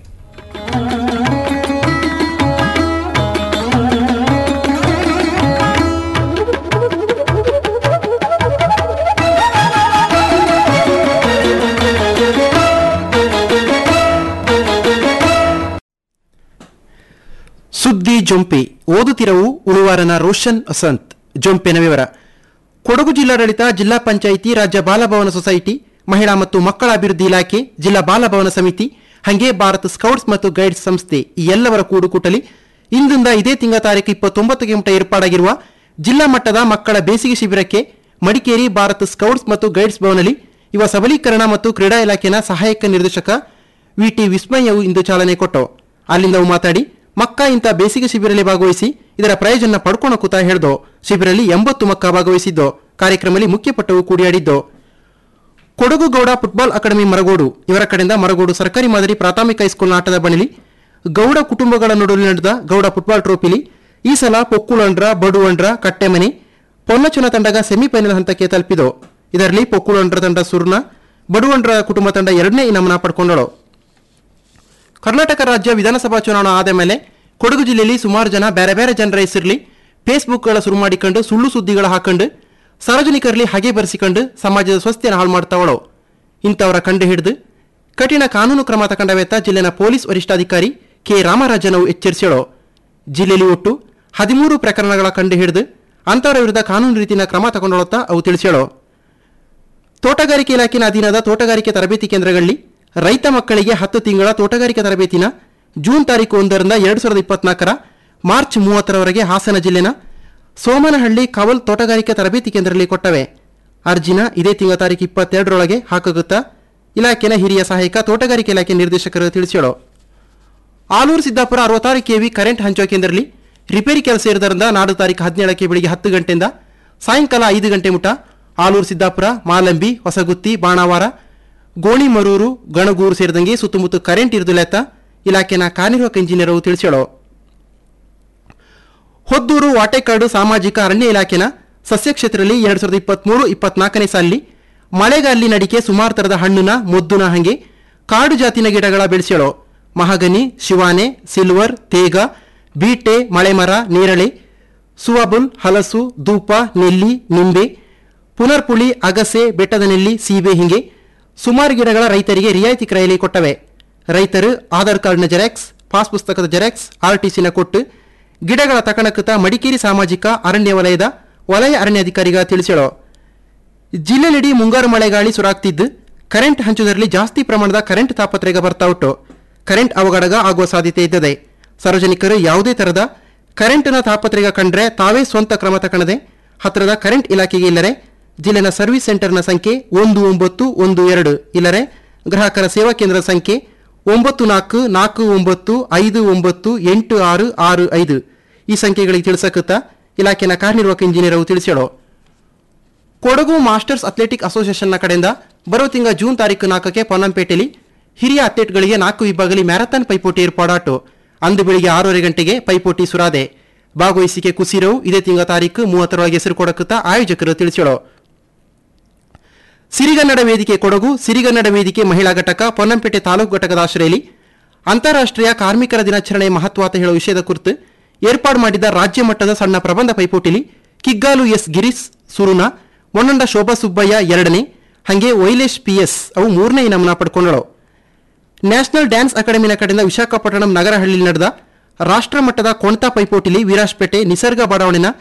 ಸುದ್ದಿ ಜೊಂಪೆ ಓದುತ್ತಿರವು ಉಳುವಾರನ ರೋಷನ್ ಅಸಂತ್ ಜೊಂಪೆನ ವಿವರ ಕೊಡಗು ಜಿಲ್ಲಾಡಳಿತ ಜಿಲ್ಲಾ ಪಂಚಾಯಿತಿ ರಾಜ್ಯ ಬಾಲಭವನ ಸೊಸೈಟಿ ಮಹಿಳಾ ಮತ್ತು ಮಕ್ಕಳ ಅಭಿವೃದ್ಧಿ ಇಲಾಖೆ ಜಿಲ್ಲಾ ಬಾಲಭವನ ಸಮಿತಿ ಹಾಗೆ ಭಾರತ ಸ್ಕೌಟ್ಸ್ ಮತ್ತು ಗೈಡ್ಸ್ ಸಂಸ್ಥೆ ಈ ಎಲ್ಲವರ ಕೂಡುಕೂಟಲಿ ಇಂದಿಂದ ಇದೇ ತಿಂಗಳ ತಾರೀಕು ಇಪ್ಪತ್ತೊಂಬತ್ತಕ್ಕೆ ಮುಟ ಏರ್ಪಾಡಾಗಿರುವ ಜಿಲ್ಲಾ ಮಟ್ಟದ ಮಕ್ಕಳ ಬೇಸಿಗೆ ಶಿಬಿರಕ್ಕೆ ಮಡಿಕೇರಿ ಭಾರತ ಸ್ಕೌಟ್ಸ್ ಮತ್ತು ಗೈಡ್ಸ್ ಭವನದಲ್ಲಿ ಯುವ ಸಬಲೀಕರಣ ಮತ್ತು ಕ್ರೀಡಾ ಇಲಾಖೆನ ಸಹಾಯಕ ನಿರ್ದೇಶಕ ವಿಟಿ ವಿಸ್ಮಯವು ಇಂದು ಚಾಲನೆ ಕೊಟ್ಟವು ಅಲ್ಲಿಂದ ಅವು ಮಾತಾಡಿ ಮಕ್ಕ ಇಂಥ ಬೇಸಿಗೆ ಶಿಬಿರಲ್ಲಿ ಭಾಗವಹಿಸಿ ಇದರ ಪ್ರಯೋಜನ ಪಡ್ಕೊಳಕುತ ಹೇಳ್ದೋ ಶಿಬಿರಲ್ಲಿ ಎಂಬತ್ತು ಮಕ್ಕ ಭಾಗವಹಿಸಿದ್ದೋ ಕಾರ್ಯಕ್ರಮದಲ್ಲಿ ಮುಖ್ಯಪಟ್ಟವು ಕೂಡಿಯಾಡಿದ್ದೋ ಕೊಡಗು ಗೌಡ ಫುಟ್ಬಾಲ್ ಅಕಾಡೆಮಿ ಮರಗೋಡು ಇವರ ಕಡೆಯಿಂದ ಮರಗೋಡು ಸರ್ಕಾರಿ ಮಾದರಿ ಪ್ರಾಥಮಿಕ ಹೈಸ್ಕೂಲ್ನ ಆಟದ ಬಣಿಲಿ ಗೌಡ ಕುಟುಂಬಗಳ ನಡುವೆ ನಡೆದ ಗೌಡ ಫುಟ್ಬಾಲ್ ಟ್ರೋಫಿಲಿ ಈ ಸಲ ಪೊಕ್ಕುಳಂಡ್ರ ಬಡುವಂಡ್ರ ಕಟ್ಟೆಮನೆ ಪೊನ್ನಚುನ ತಂಡಗ ಸೆಮಿಫೈನಲ್ ಹಂತಕ್ಕೆ ತಲುಪಿದೋ ಇದರಲ್ಲಿ ಪೊಕ್ಕುಳಂಡ್ರ ತಂಡ ಸುರ್ನ ಬಡುವಂಡ್ರ ಕುಟುಂಬ ತಂಡ ಎರಡನೇ ಇನಾಮನ ಪಡ್ಕೊಂಡಳು ಕರ್ನಾಟಕ ರಾಜ್ಯ ವಿಧಾನಸಭಾ ಚುನಾವಣಾ ಆದ ಮೇಲೆ ಕೊಡಗು ಜಿಲ್ಲೆಯಲ್ಲಿ ಸುಮಾರು ಜನ ಬೇರೆ ಬೇರೆ ಜನರ ಹೆಸರಲ್ಲಿ ಫೇಸ್ಬುಕ್ಗಳ ಶುರು ಮಾಡಿಕೊಂಡು ಸುಳ್ಳು ಸುದ್ದಿಗಳ ಹಾಕೊಂಡು ಸಾರ್ವಜನಿಕರಲ್ಲಿ ಹಾಗೆ ಬರೆಸಿಕೊಂಡು ಸಮಾಜದ ಸ್ವಸ್ಥೆಯನ್ನು ಹಾಳು ಮಾಡ್ತಾವಳು ಇಂಥವರ ಕಂಡು ಹಿಡಿದು ಕಠಿಣ ಕಾನೂನು ಕ್ರಮ ತಗೊಂಡವೆತ್ತ ಜಿಲ್ಲೆನ ಪೊಲೀಸ್ ವರಿಷ್ಠಾಧಿಕಾರಿ ಕೆ ರಾಮರಾಜನವು ಎಚ್ಚರಿಸ್ಯಾಳು ಜಿಲ್ಲೆಯಲ್ಲಿ ಒಟ್ಟು ಹದಿಮೂರು ಪ್ರಕರಣಗಳ ಕಂಡು ಹಿಡಿದು ಅಂಥವರ ವಿರುದ್ಧ ಕಾನೂನು ರೀತಿಯ ಕ್ರಮ ತಗೊಂಡೊಳತ್ತ ಅವು ತಿಳಿಸ್ಯಾಳು ತೋಟಗಾರಿಕೆ ಇಲಾಖೆನ ಅಧೀನದ ತೋಟಗಾರಿಕೆ ತರಬೇತಿ ಕೇಂದ್ರಗಳಲ್ಲಿ ರೈತ ಮಕ್ಕಳಿಗೆ ಹತ್ತು ತಿಂಗಳ ತೋಟಗಾರಿಕೆ ತರಬೇತಿನ ಜೂನ್ ತಾರೀಕು ಒಂದರಿಂದ ಎರಡು ಸಾವಿರದ ಇಪ್ಪತ್ನಾಲ್ಕರ ಮಾರ್ಚ್ ಮೂವತ್ತರವರೆಗೆ ಹಾಸನ ಜಿಲ್ಲೆನ ಸೋಮನಹಳ್ಳಿ ಕವಲ್ ತೋಟಗಾರಿಕೆ ತರಬೇತಿ ಕೇಂದ್ರದಲ್ಲಿ ಕೊಟ್ಟವೆ ಅರ್ಜಿನ ಇದೇ ತಿಂಗಳ ತಾರೀಕು ಇಪ್ಪತ್ತೆರಡರೊಳಗೆ ಹಾಕಾಗುತ್ತಾ ಇಲಾಖೆನ ಹಿರಿಯ ಸಹಾಯಕ ತೋಟಗಾರಿಕೆ ಇಲಾಖೆ ನಿರ್ದೇಶಕರು ತಿಳಿಸ್ಯಾಳು ಆಲೂರು ಸಿದ್ದಾಪುರ ಅರವತ್ತಾರು ಕೆವಿ ಕರೆಂಟ್ ಹಂಚುವ ಕೇಂದ್ರದಲ್ಲಿ ರಿಪೇರಿ ಕೆಲಸ ಇರೋದರಿಂದ ನಾಡು ತಾರೀಕು ಹದಿನೇಳಕ್ಕೆ ಬೆಳಿಗ್ಗೆ ಹತ್ತು ಗಂಟೆಯಿಂದ ಸಾಯಂಕಾಲ ಐದು ಗಂಟೆ ಮುಟ ಆಲೂರು ಸಿದ್ದಾಪುರ ಮಾಲಂಬಿ ಹೊಸಗುತ್ತಿ ಬಾಣಾವಾರ ಗೋಣಿಮರೂರು ಗಣಗೂರು ಸೇರಿದಂಗೆ ಸುತ್ತಮುತ್ತ ಕರೆಂಟ್ ಇರುದಿಲ್ಲ ಇಲಾಖೆನ ಕಾರ್ಯನಿರ್ವಾಹಕ ಇಂಜಿನಿಯರ್ ಅವು ತಿಳಿಸ್ಯಾಳು ಹೊದ್ದೂರು ವಾಟೆಕಾಡು ಸಾಮಾಜಿಕ ಅರಣ್ಯ ಇಲಾಖೆನ ಸಸ್ಯ ಕ್ಷೇತ್ರದಲ್ಲಿ ಎರಡ್ ಸಾವಿರದ ಇಪ್ಪತ್ಮೂರು ಇಪ್ಪತ್ನಾಲ್ಕನೇ ಸಾಲಿ ಮಳೆಗಾಲಿ ನಡಿಕೆ ಸುಮಾರು ತರದ ಹಣ್ಣುನ ಮೊದ್ದುನ ಹಂಗೆ ಕಾಡು ಜಾತಿನ ಗಿಡಗಳ ಬೆಳೆಸ್ಯಾಳು ಮಹಾಗನಿ ಶಿವಾನೆ ಸಿಲ್ವರ್ ತೇಗ ಬೀಟೆ ಮಳೆಮರ ನೇರಳೆ ಸುವಬುಲ್ ಹಲಸು ಧೂಪ ನೆಲ್ಲಿ ನಿಂಬೆ ಪುನರ್ಪುಳಿ ಅಗಸೆ ಬೆಟ್ಟದ ನೆಲ್ಲಿ ಸೀಬೆ ಹಿಂಗೆ ಸುಮಾರು ಗಿಡಗಳ ರೈತರಿಗೆ ರಿಯಾಯಿತಿ ಕ್ರಯಲಿ ಕೊಟ್ಟವೆ ರೈತರು ಆಧಾರ್ ಕಾರ್ಡ್ನ ಜೆರಾಕ್ಸ್ ಪಾಸ್ ಪುಸ್ತಕದ ಜೆರಾಕ್ಸ್ ಆರ್ಟಿಸಿನ ಕೊಟ್ಟು ಗಿಡಗಳ ತಕಣಕುತ ಮಡಿಕೇರಿ ಸಾಮಾಜಿಕ ಅರಣ್ಯ ವಲಯದ ವಲಯ ಅರಣ್ಯಾಧಿಕಾರಿಗ ತಿಳಿಸ್ಯಾಳು ಜಿಲ್ಲೆಲಿಡೀ ಮುಂಗಾರು ಮಳೆಗಾಳಿ ಸುರಾಗ್ತಿದ್ದು ಕರೆಂಟ್ ಹಂಚುವುದರಲ್ಲಿ ಜಾಸ್ತಿ ಪ್ರಮಾಣದ ಕರೆಂಟ್ ತಾಪತ್ರೆಗ ಬರ್ತಾ ಉಂಟು ಕರೆಂಟ್ ಅವಘಡಗ ಆಗುವ ಸಾಧ್ಯತೆ ಇದ್ದದೆ ಸಾರ್ವಜನಿಕರು ಯಾವುದೇ ತರಹದ ಕರೆಂಟ್ನ ತಾಪತ್ರೆಗ ಕಂಡ್ರೆ ತಾವೇ ಸ್ವಂತ ಕ್ರಮ ತಕಣದೆ ಹತ್ತಿರದ ಕರೆಂಟ್ ಇಲಾಖೆಗೆ ಇಲ್ಲರೆ ಜಿಲ್ಲೆನ ಸರ್ವಿಸ್ ಸೆಂಟರ್ನ ಸಂಖ್ಯೆ ಒಂದು ಒಂಬತ್ತು ಒಂದು ಎರಡು ಇಲ್ಲರೆ ಗ್ರಾಹಕರ ಸೇವಾ ಕೇಂದ್ರದ ಸಂಖ್ಯೆ ಒಂಬತ್ತು ನಾಲ್ಕು ನಾಲ್ಕು ಒಂಬತ್ತು ಐದು ಒಂಬತ್ತು ಎಂಟು ಆರು ಆರು ಐದು ಈ ಸಂಖ್ಯೆಗಳಿಗೆ ತಿಳಿಸಕುತ್ತಾ ಇಲಾಖೆನ ಕಾರ್ಯನಿರ್ವಾಹಕ ಇಂಜಿನಿಯರ್ ಅವು ತಿಳಿಸ್ಯಾಳು ಕೊಡಗು ಮಾಸ್ಟರ್ಸ್ ಅಥ್ಲೆಟಿಕ್ ಅಸೋಸಿಯೇಷನ್ನ ಕಡೆಯಿಂದ ಬರೋ ತಿಂಗಳ ಜೂನ್ ತಾರೀಕು ನಾಲ್ಕಕ್ಕೆ ಪೊನ್ನಂಪೇಟೆಯಲ್ಲಿ ಹಿರಿಯ ಅಥ್ಲೆಟ್ಗಳಿಗೆ ನಾಲ್ಕು ವಿಭಾಗದಲ್ಲಿ ಮ್ಯಾರಥಾನ್ ಪೈಪೋಟಿ ಏರ್ಪಾಡಾಟು ಅಂದು ಬೆಳಿಗ್ಗೆ ಆರೂವರೆ ಗಂಟೆಗೆ ಪೈಪೋಟಿ ಸುರಾದೆ ಭಾಗವಹಿಸಿಕೆ ಕುಸಿರವು ಇದೇ ತಿಂಗಳ ತಾರೀಕು ಮೂವತ್ತರೊಳಗೆ ಹೆಸರು ಕೊಡಕುತ್ತಾ ಆಯೋಜಕರು ತಿಳಿಸ್ಯಾಳು ಸಿರಿಗನ್ನಡ ವೇದಿಕೆ ಕೊಡಗು ಸಿರಿಗನ್ನಡ ವೇದಿಕೆ ಮಹಿಳಾ ಘಟಕ ಪೊನ್ನಂಪೇಟೆ ತಾಲೂಕು ಘಟಕದ ಆಶ್ರಯಲ್ಲಿ ಅಂತಾರಾಷ್ಟ್ರೀಯ ಕಾರ್ಮಿಕರ ದಿನಾಚರಣೆ ಮಹತ್ವಾತ ಹೇಳುವ ವಿಷಯದ ಕುರಿತು ಏರ್ಪಾಡು ಮಾಡಿದ ರಾಜ್ಯ ಮಟ್ಟದ ಸಣ್ಣ ಪ್ರಬಂಧ ಪೈಪೋಟಿಲಿ ಕಿಗ್ಗಾಲು ಎಸ್ ಗಿರೀಶ್ ಸುರುನ ಮೊನ್ನಂಡ ಶೋಭಾ ಸುಬ್ಬಯ್ಯ ಎರಡನೇ ಹಾಗೆ ವೈಲೇಶ್ ಪಿಎಸ್ ಅವು ಮೂರನೇ ಇನಾಮನ ಪಡ್ಕೊಂಡಳು ನ್ಯಾಷನಲ್ ಡ್ಯಾನ್ಸ್ ಅಕಾಡೆಮಿನ ಕಡೆಯಿಂದ ವಿಶಾಖಪಟ್ಟಣಂ ನಗರಹಳ್ಳಿಯಲ್ಲಿ ನಡೆದ ರಾಷ್ಟ್ರ ಮಟ್ಟದ ಕೊಣತಾ ಪೈಪೋಟಿಲಿ ವಿರಾಜ್ಪೇಟೆ ನಿಸರ್ಗ ಬಡಾವಣೆನ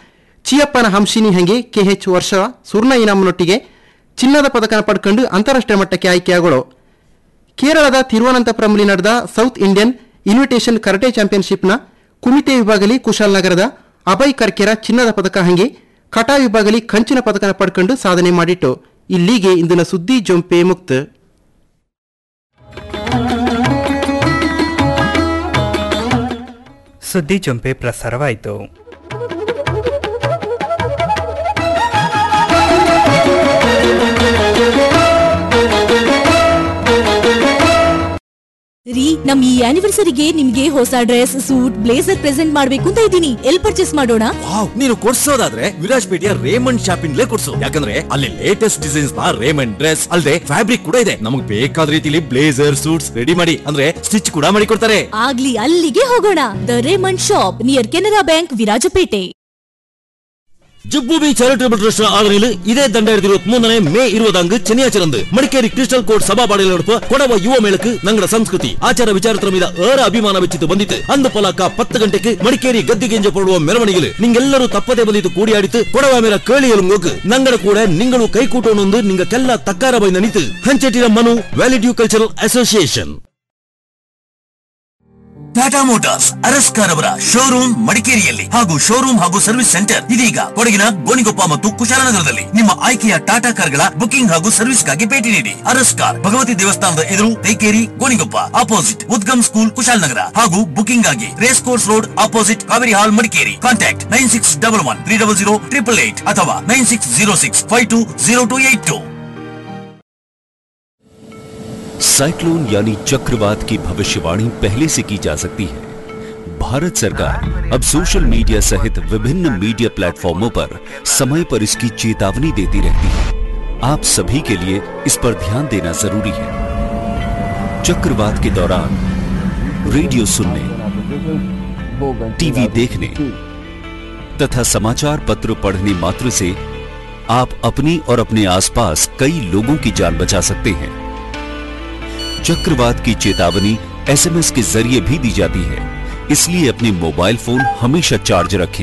ಚಿಯಪ್ಪನ ಹಂಸಿನಿ ಹಂಗೆ ಕೆಎಚ್ ವರ್ಷ ಸುರ್ಣ ಇನಾಮ್ನೊಟ್ಟಿಗೆ ಚಿನ್ನದ ಪದಕನ ಪಡ್ಕೊಂಡು ಅಂತಾರಾಷ್ಟ್ರೀಯ ಮಟ್ಟಕ್ಕೆ ಆಯ್ಕೆಯಾಗಳು ಕೇರಳದ ತಿರುವನಂತಪುರಂನಲ್ಲಿ ನಡೆದ ಸೌತ್ ಇಂಡಿಯನ್ ಇನ್ವಿಟೇಷನ್ ಕರಟೆ ಚಾಂಪಿಯನ್ಶಿಪ್ನ ಕುಮಿತೆ ವಿಭಾಗಲಿ ಕುಶಾಲನಗರದ ಅಭಯ್ ಕರ್ಕೆರ ಚಿನ್ನದ ಪದಕ ಹಂಗೆ ಕಟಾ ವಿಭಾಗಲಿ ಕಂಚಿನ ಪದಕನ ಪಡ್ಕೊಂಡು ಸಾಧನೆ ಮಾಡಿಟ್ಟು ಇಲ್ಲಿಗೆ ಇಂದಿನ ಸುದ್ದಿ ಜೊಂಪೆ ಮುಕ್ತ ಸುದ್ದಿ ಜೊಂಪೆ ಪ್ರಸಾರವಾಯಿತು ರೀ ನಮ್ ಈ ಆನಿವರ್ಸರಿಗೆ ನಿಮ್ಗೆ ಹೊಸ ಡ್ರೆಸ್ ಸೂಟ್ ಬ್ಲೇಸರ್ ಪ್ರೆಸೆಂಟ್ ಮಾಡ್ಬೇಕು ಅಂತ ಇದ್ದೀನಿ ಎಲ್ ಪರ್ಚೇಸ್ ಮಾಡೋಣ ವಾವ್ ನೀನು ಕೊಡ್ಸೋದಾದ್ರೆ ವಿರಾಜ್ಪೇಟೆಯ ರೇಮಂಡ್ ಶಾಪಿಂಗ್ಲೇ ಕೊಡ್ಸು ಯಾಕಂದ್ರೆ ಅಲ್ಲಿ ಲೇಟೆಸ್ಟ್ ಡಿಸೈನ್ಸ್ ನ ರೇಮಂಡ್ ಡ್ರೆಸ್ ಅಲ್ಲದೆ ಫ್ಯಾಬ್ರಿಕ್ ಕೂಡ ಇದೆ ನಮಗೆ ಬೇಕಾದ ರೀತಿಲಿ ಬ್ಲೇಸರ್ ಸೂಟ್ಸ್ ರೆಡಿ ಮಾಡಿ ಅಂದ್ರೆ ಸ್ಟಿಚ್ ಕೂಡ ಮಾಡಿ ಕೊಡ್ತಾರೆ ಆಗ್ಲಿ ಅಲ್ಲಿಗೆ ಹೋಗೋಣ the Raymond shop near Canara bank Virajpet ಜುಬ್ಬುಬಿ ಚಾರಿಟಬಲ್ ಟ್ರಸ್ಟ್ ಆದರಿಲು ಇದೇ ದಂಡ ಮೂರನೇ ಮೇ இருபதாங்கு சென்னியாச்சிருந்து மடிக்கேரி கிறிஸ்டல் கோட் சபாபாடியில் நடப்பு கொடவ ಯುವ ಮೇಳಕ್ಕೆ ನಂಗಡ ಸಂಸ್ಕೃತಿ ಆಚಾರ ವಿಚಾರತರ ಮೀದ ಏರ ಅಭಿಮಾನ ವೆಚ್ಚಿತು ಬಂದಿತ್ತು ಅಂದು ಪಲಕ ಪತ್ತು ಗಂಟೆಗೆ ಮಡಿಕೇರಿ ಗದ್ದಿಗೆಂಜ ಪಡುವ ಮೆರವಣಿಗೆಲು ನಿಂಗೆಲ್ಲರೂ ತಪ್ಪದೆ ಬಂದಿತ್ತು ಕೂಡಿಯಾಡಿತು ಕೊಡವ ಮೇಲ ಕೇಳಿಯಲು ಹೋಗು ನಂಗಡ ಕೂಡ ನಿಂಗಳು ಕೈಕೂಟೋನೊಂದು ನಿಂಗಕ್ಕೆಲ್ಲ ತಕ್ಕಾರ ಬೈದ ನಿಂತು ಹಂಚೆಟ್ಟಿನ ಮನು ವ್ಯಾಲಿಡ್ಯೂ ಕಲ್ಚರಲ್ ಅಸೋಸಿಯೇಷನ್ ಟಾಟಾ ಮೋಟಾರ್ಸ್ ಅರಸ್ಕಾರ್ ಅವರ ಶೋರೂಮ್ ಮಡಿಕೇರಿಯಲ್ಲಿ ಹಾಗೂ ಶೋರೂಮ್ ಹಾಗೂ ಸರ್ವಿಸ್ ಸೆಂಟರ್ ಇದೀಗ ಕೊಡಗಿನ ಗೋಣಿಗೊಪ್ಪ ಮತ್ತು ಕುಶಾಲನಗರದಲ್ಲಿ ನಿಮ್ಮ ಆಯ್ಕೆಯ ಟಾಟಾ ಕಾರ್ಗಳ ಬುಕಿಂಗ್ ಹಾಗೂ ಸರ್ವಿಸ್ಗಾಗಿ ಭೇಟಿ ನೀಡಿ ಅರಸ್ಕಾರ್ ಭಗವತಿ ದೇವಸ್ಥಾನದ ಎದುರು ತೈಕೇರಿ ಗೋಣಿಗೊಪ್ಪ ಅಪೋಸಿಟ್ ಉದ್ಗಮ್ ಸ್ಕೂಲ್ ಕುಶಾಲನಗರ ಹಾಗೂ ಬುಕಿಂಗ್ ಆಗಿ race course road opposite Kaveri hall Madikeri contact nine six double one three double zero triple eight ಅಥವಾ nine six zero six five two zero two eight two cyclone यानी चक्रवात की भविष्यवाणी पहले से की जा सकती है भारत सरकार अब सोशल मीडिया सहित विभिन्न मीडिया प्लेटफॉर्मों पर समय पर इसकी चेतावनी देती रहती है आप सभी के लिए इस पर ध्यान देना जरूरी है चक्रवात के दौरान रेडियो सुनने टीवी देखने तथा समाचार पत्र पढ़ने मात्र से आप अपनी और अपने आसपास कई लोगों की जान बचा सकते हैं चक्रवात की चेतावनी एसएमएस के जरिए भी दी जाती है इसलिए अपने मोबाइल फोन हमेशा चार्ज रखें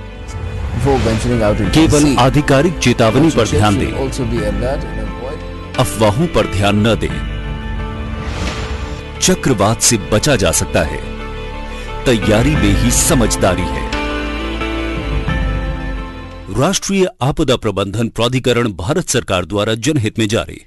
केवल आधिकारिक चेतावनी पर ध्यान दें अफवाहों पर ध्यान न दें चक्रवात से बचा जा सकता है तैयारी में ही समझदारी है राष्ट्रीय आपदा प्रबंधन प्राधिकरण भारत सरकार द्वारा जनहित में जारी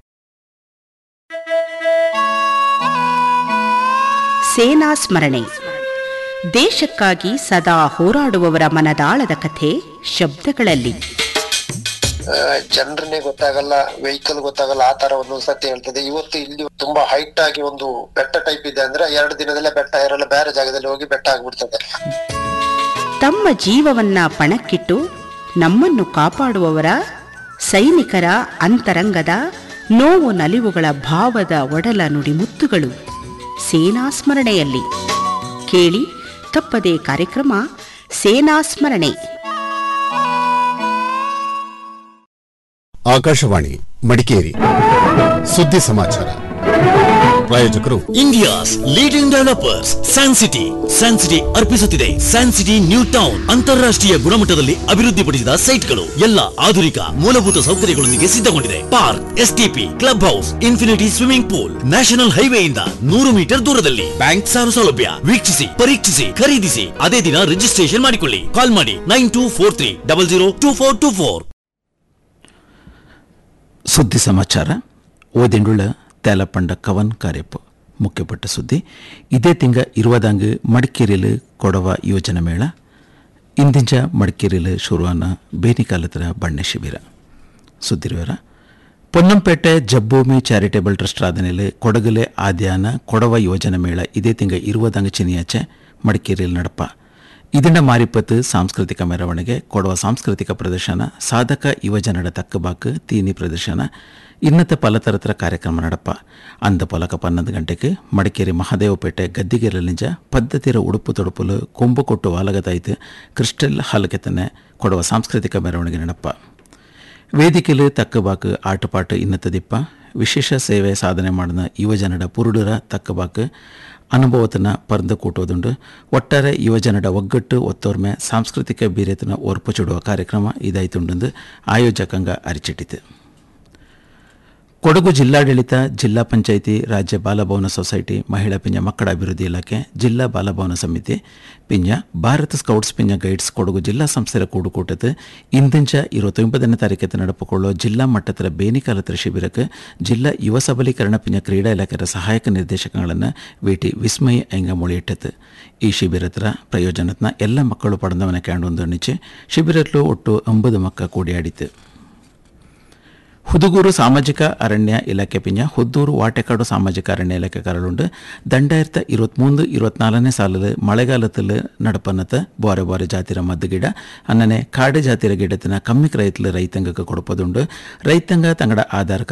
ಸೇನಾ ಸ್ಮರಣೆ ದೇಶಕ್ಕಾಗಿ ಸದಾ ಹೋರಾಡುವವರ ಮನದಾಳದ ಕಥೆ ಶಬ್ದಗಳಲ್ಲಿ ಜನರನ್ನೇ ಗೊತ್ತಾಗಲ್ಲ ವೆಹಿಕಲ್ ಗೊತ್ತಾಗಲ್ಲ ಆ ತರ ಒಂದೊಂದ್ ಸತಿ ಹೇಳ್ತದೆ ಇವತ್ತು ಇಲ್ಲಿ ತುಂಬಾ ಹೈಟ್ ಆಗಿ ಒಂದು ಬೆಟ್ಟ ಟೈಪ್ ಇದೆ ಅಂದ್ರೆ ಎರಡು ದಿನದಲ್ಲೇ ಬೆಟ್ಟ ಇರಲ್ಲ ಬೇರೆ ಜಾಗದಲ್ಲಿ ಹೋಗಿ ಬೆಟ್ಟ ಆಗ್ಬಿಡ್ತದೆ ತಮ್ಮ ಜೀವವನ್ನ ಪಣಕ್ಕಿಟ್ಟು ನಮ್ಮನ್ನು ಕಾಪಾಡುವವರ ಸೈನಿಕರ ಅಂತರಂಗದ ನೋವು ನಲಿವುಗಳ ಭಾವದ ಒಡಲ ನುಡಿಮುತ್ತುಗಳು ಸೇನಾ ಸ್ಮರಣೆಯಲ್ಲಿ ಕೇಳಿ ತಪ್ಪದೇ ಕಾರ್ಯಕ್ರಮ ಸೇನಾ ಸ್ಮರಣೆ ಆಕಾಶವಾಣಿ ಮಡಿಕೇರಿ ಸುದ್ದಿ ಸಮಾಚಾರ ಪ್ರಾಯೋಜಕರು India's leading developers San City San City ಅರ್ಪಿಸುತ್ತಿದೆ ಸ್ಯಾನ್ ಸಿಟಿ ನ್ಯೂ ಟೌನ್ ಅಂತಾರಾಷ್ಟ್ರೀಯ ಗುಣಮಟ್ಟದಲ್ಲಿ ಅಭಿವೃದ್ಧಿಪಡಿಸಿದ ಸೈಟ್ಗಳು ಎಲ್ಲ ಆಧುನಿಕ ಮೂಲಭೂತ ಸೌಕರ್ಯಗಳೊಂದಿಗೆ ಸಿದ್ಧಗೊಂಡಿದೆ park STP club house infinity swimming pool national ಹೈವೇಯಿಂದ ನೂರು ಮೀಟರ್ ದೂರದಲ್ಲಿ ಬ್ಯಾಂಕ್ ಸಾಲ ಸೌಲಭ್ಯ ವೀಕ್ಷಿಸಿ ಪರೀಕ್ಷಿಸಿ ಖರೀದಿಸಿ ಅದೇ ದಿನ ರಿಜಿಸ್ಟ್ರೇಷನ್ ಮಾಡಿಕೊಳ್ಳಿ ಕಾಲ್ ಮಾಡಿ nine two four three double zero two four two four ಸುದ್ದಿ ಸಮಾಚಾರ ಓದಿಂಡುಳ ತೇಲಪಂಡ ಕವನ್ ಕಾರ್ಯಪ್ಪ ಮುಖ್ಯಪಟ್ಟ ಸುದ್ದಿ ಇದೇ ತಿಂಗ ಇರುವದಂಗ್ ಮಡಿಕೇರಿಯಲ್ಲಿ ಕೊಡವ ಯೋಜನೆ ಮೇಳ ಇಂದಿಂಜ ಮಡಿಕೇರಿಯಲ್ಲಿ ಶುರುವಾನ ಬೇನಿಕಾಲತರ ಬಣ್ಣೆ ಶಿಬಿರ ಸುದ್ದಿರುವರ ಪೊನ್ನಂಪೇಟೆ ಜಬ್ಬೂಮಿ ಚಾರಿಟೇಬಲ್ ಟ್ರಸ್ಟ್ ಆದನೆಲೆ ಕೊಡಗಲೆ ಆದ್ಯಾನ ಕೊಡವ ಯೋಜನೆ ಮೇಳ ಇದೇ ತಿಂಗ ಇರುವದಂಗ ಚಿನಿಯಾಚೆ ಮಡಿಕೇರಿಯಲ್ಲಿ ನಡಪ ಇದನ್ನ ಮಾರಿಪತ್ತು ಸಾಂಸ್ಕೃತಿಕ ಮೆರವಣಿಗೆ ಕೊಡುವ ಸಾಂಸ್ಕೃತಿಕ ಪ್ರದರ್ಶನ ಸಾಧಕ ಯುವಜನರ ತಕ್ಕಬಾಕು ತೀನಿ ಪ್ರದರ್ಶನ ಇನ್ನತ ಪಲತರತರ ಕಾರ್ಯಕ್ರಮ ನಡಪ ಅಂದ ಪಲಕ ಪನ್ನೊಂದು ಗಂಟೆಗೆ ಮಡಿಕೇರಿ ಮಹದೇವಪೇಟೆ ಗದ್ದಿಗೆರಲಿಂಜ ಪದ್ಧತಿರ ಉಡುಪು ತೊಡುಪುಲು ಕೊಂಬು ಕೊಟ್ಟು ವಾಲಗದಾಯ್ತು ಕ್ರಿಸ್ಟಲ್ ಹಾಲಕೆತನೆ ಕೊಡುವ ಸಾಂಸ್ಕೃತಿಕ ಮೆರವಣಿಗೆ ನಡಪ ವೇದಿಕೆಲು ತಕ್ಕಬಾಕು ಆಟಪಾಟ ಇನ್ನತ ದಿಪ್ಪ ವಿಶೇಷ ಸೇವೆ ಸಾಧನೆ ಮಾಡಿದ ಯುವಜನರ ಪುರುಡರ ತಕ್ಕಬಾಕ್ ಅನುಭವತನ ಪರಂದು ಕೂಟೋದುಂಡು ಒಟ್ಟಾರೆ ಯುವಜನರ ಒಗ್ಗಟ್ಟು ಒತ್ತೋರ್ಮೆ ಸಾಂಸ್ಕೃತಿಕ ಬೀರೆತನ ಒರ್ಪು ಚುಡುವ ಕಾರ್ಯಕ್ರಮ ಇದಾಯ್ತುಂಡು ಆಯೋಜಕಂಗ ಅರಿಚಿಟ್ಟಿತು ಕೊಡಗು ಜಿಲ್ಲಾಡಳಿತ ಜಿಲ್ಲಾ ಪಂಚಾಯಿತಿ ರಾಜ್ಯ ಬಾಲಭವನ ಸೊಸೈಟಿ ಮಹಿಳಾ ಪಿಂಜ ಮಕ್ಕಳ ಅಭಿವೃದ್ಧಿ ಇಲಾಖೆ ಜಿಲ್ಲಾ ಬಾಲಭವನ ಸಮಿತಿ ಪಿಂಜ ಭಾರತ ಸ್ಕೌಟ್ಸ್ ಪಿಂಜ ಗೈಡ್ಸ್ ಕೊಡಗು ಜಿಲ್ಲಾ ಸಂಸ್ಥೆಯ ಕೂಡುಕೂಟത്ത് ಇಂದಿಂಚ ഇരുപത്തൊമ്പതിന് താരീഖത്ത് നടപ്പുകൊള്ളോ ജില്ലാ മട്ടത്തിലെ ಬೇನಿಕಾಲತ್ರ ಶಿಬಿರಕ್ಕೆ ಜಿಲ್ಲಾ ಯುವ ಸಬಲೀಕರಣ ಪಿಂಜ ಕ್ರೀಡಾ ಇಲಾಖೆಯ ಸಹಾಯಕ ನಿರ್ದೇಶಕಗಳನ್ನು ವೇಟಿ ವಿಸ್ಮಯ ಎಂಗ ಮೊಳಿಯಿಟ್ಟது ಈ ಶಿಬಿರತ್ರ ಪ್ರಯೋಜನತ್ನ ಎಲ್ಲ ಮಕ್ಕಳು ಪಡೆದವನ ಕ್ಯಾಂಡೊಂದು ನಿಚ್ಚೆ ಶಿಬಿರತ್ಲು ಒಟ್ಟು ಒಂಬತ್ತು ಮಕ್ಕ ಕೂಡಿಯಾಡಿತು ಹುದುಗೂರು ಸಾಮಾಜಿಕ ಅರಣ್ಯ ಇಲಾಖೆ ಪಿಂಜ ಹುದ್ದೂರು ವಾಟೆಕಾಡು ಸಾಮಾಜಿಕ ಅರಣ್ಯ ಇಲಾಖೆ ಕರಳುಂಡು ದಂಡಾಯಿರತ್ತ ഇരുപത്തിമൂന്ന് ഇരുപത്തിനാലിനെ സാലില് മഴക്കാലത്തിൽ നടപ്പന്നത്ത് ബോരെ ബോരെ ജാതിര മದ್ದು ಗಿಡ ಅನ್ನನೆ ಕಾಡು ಜಾತಿರ ಗಿಡತಿನ ಕಮ್ಮಿ ರೈತಲು ರೈತಂಗಕ್ಕೆ ಕೊಡಪದುಂಡು ರೈತಂಗ ತಂಗಡ ಆಧಾರ್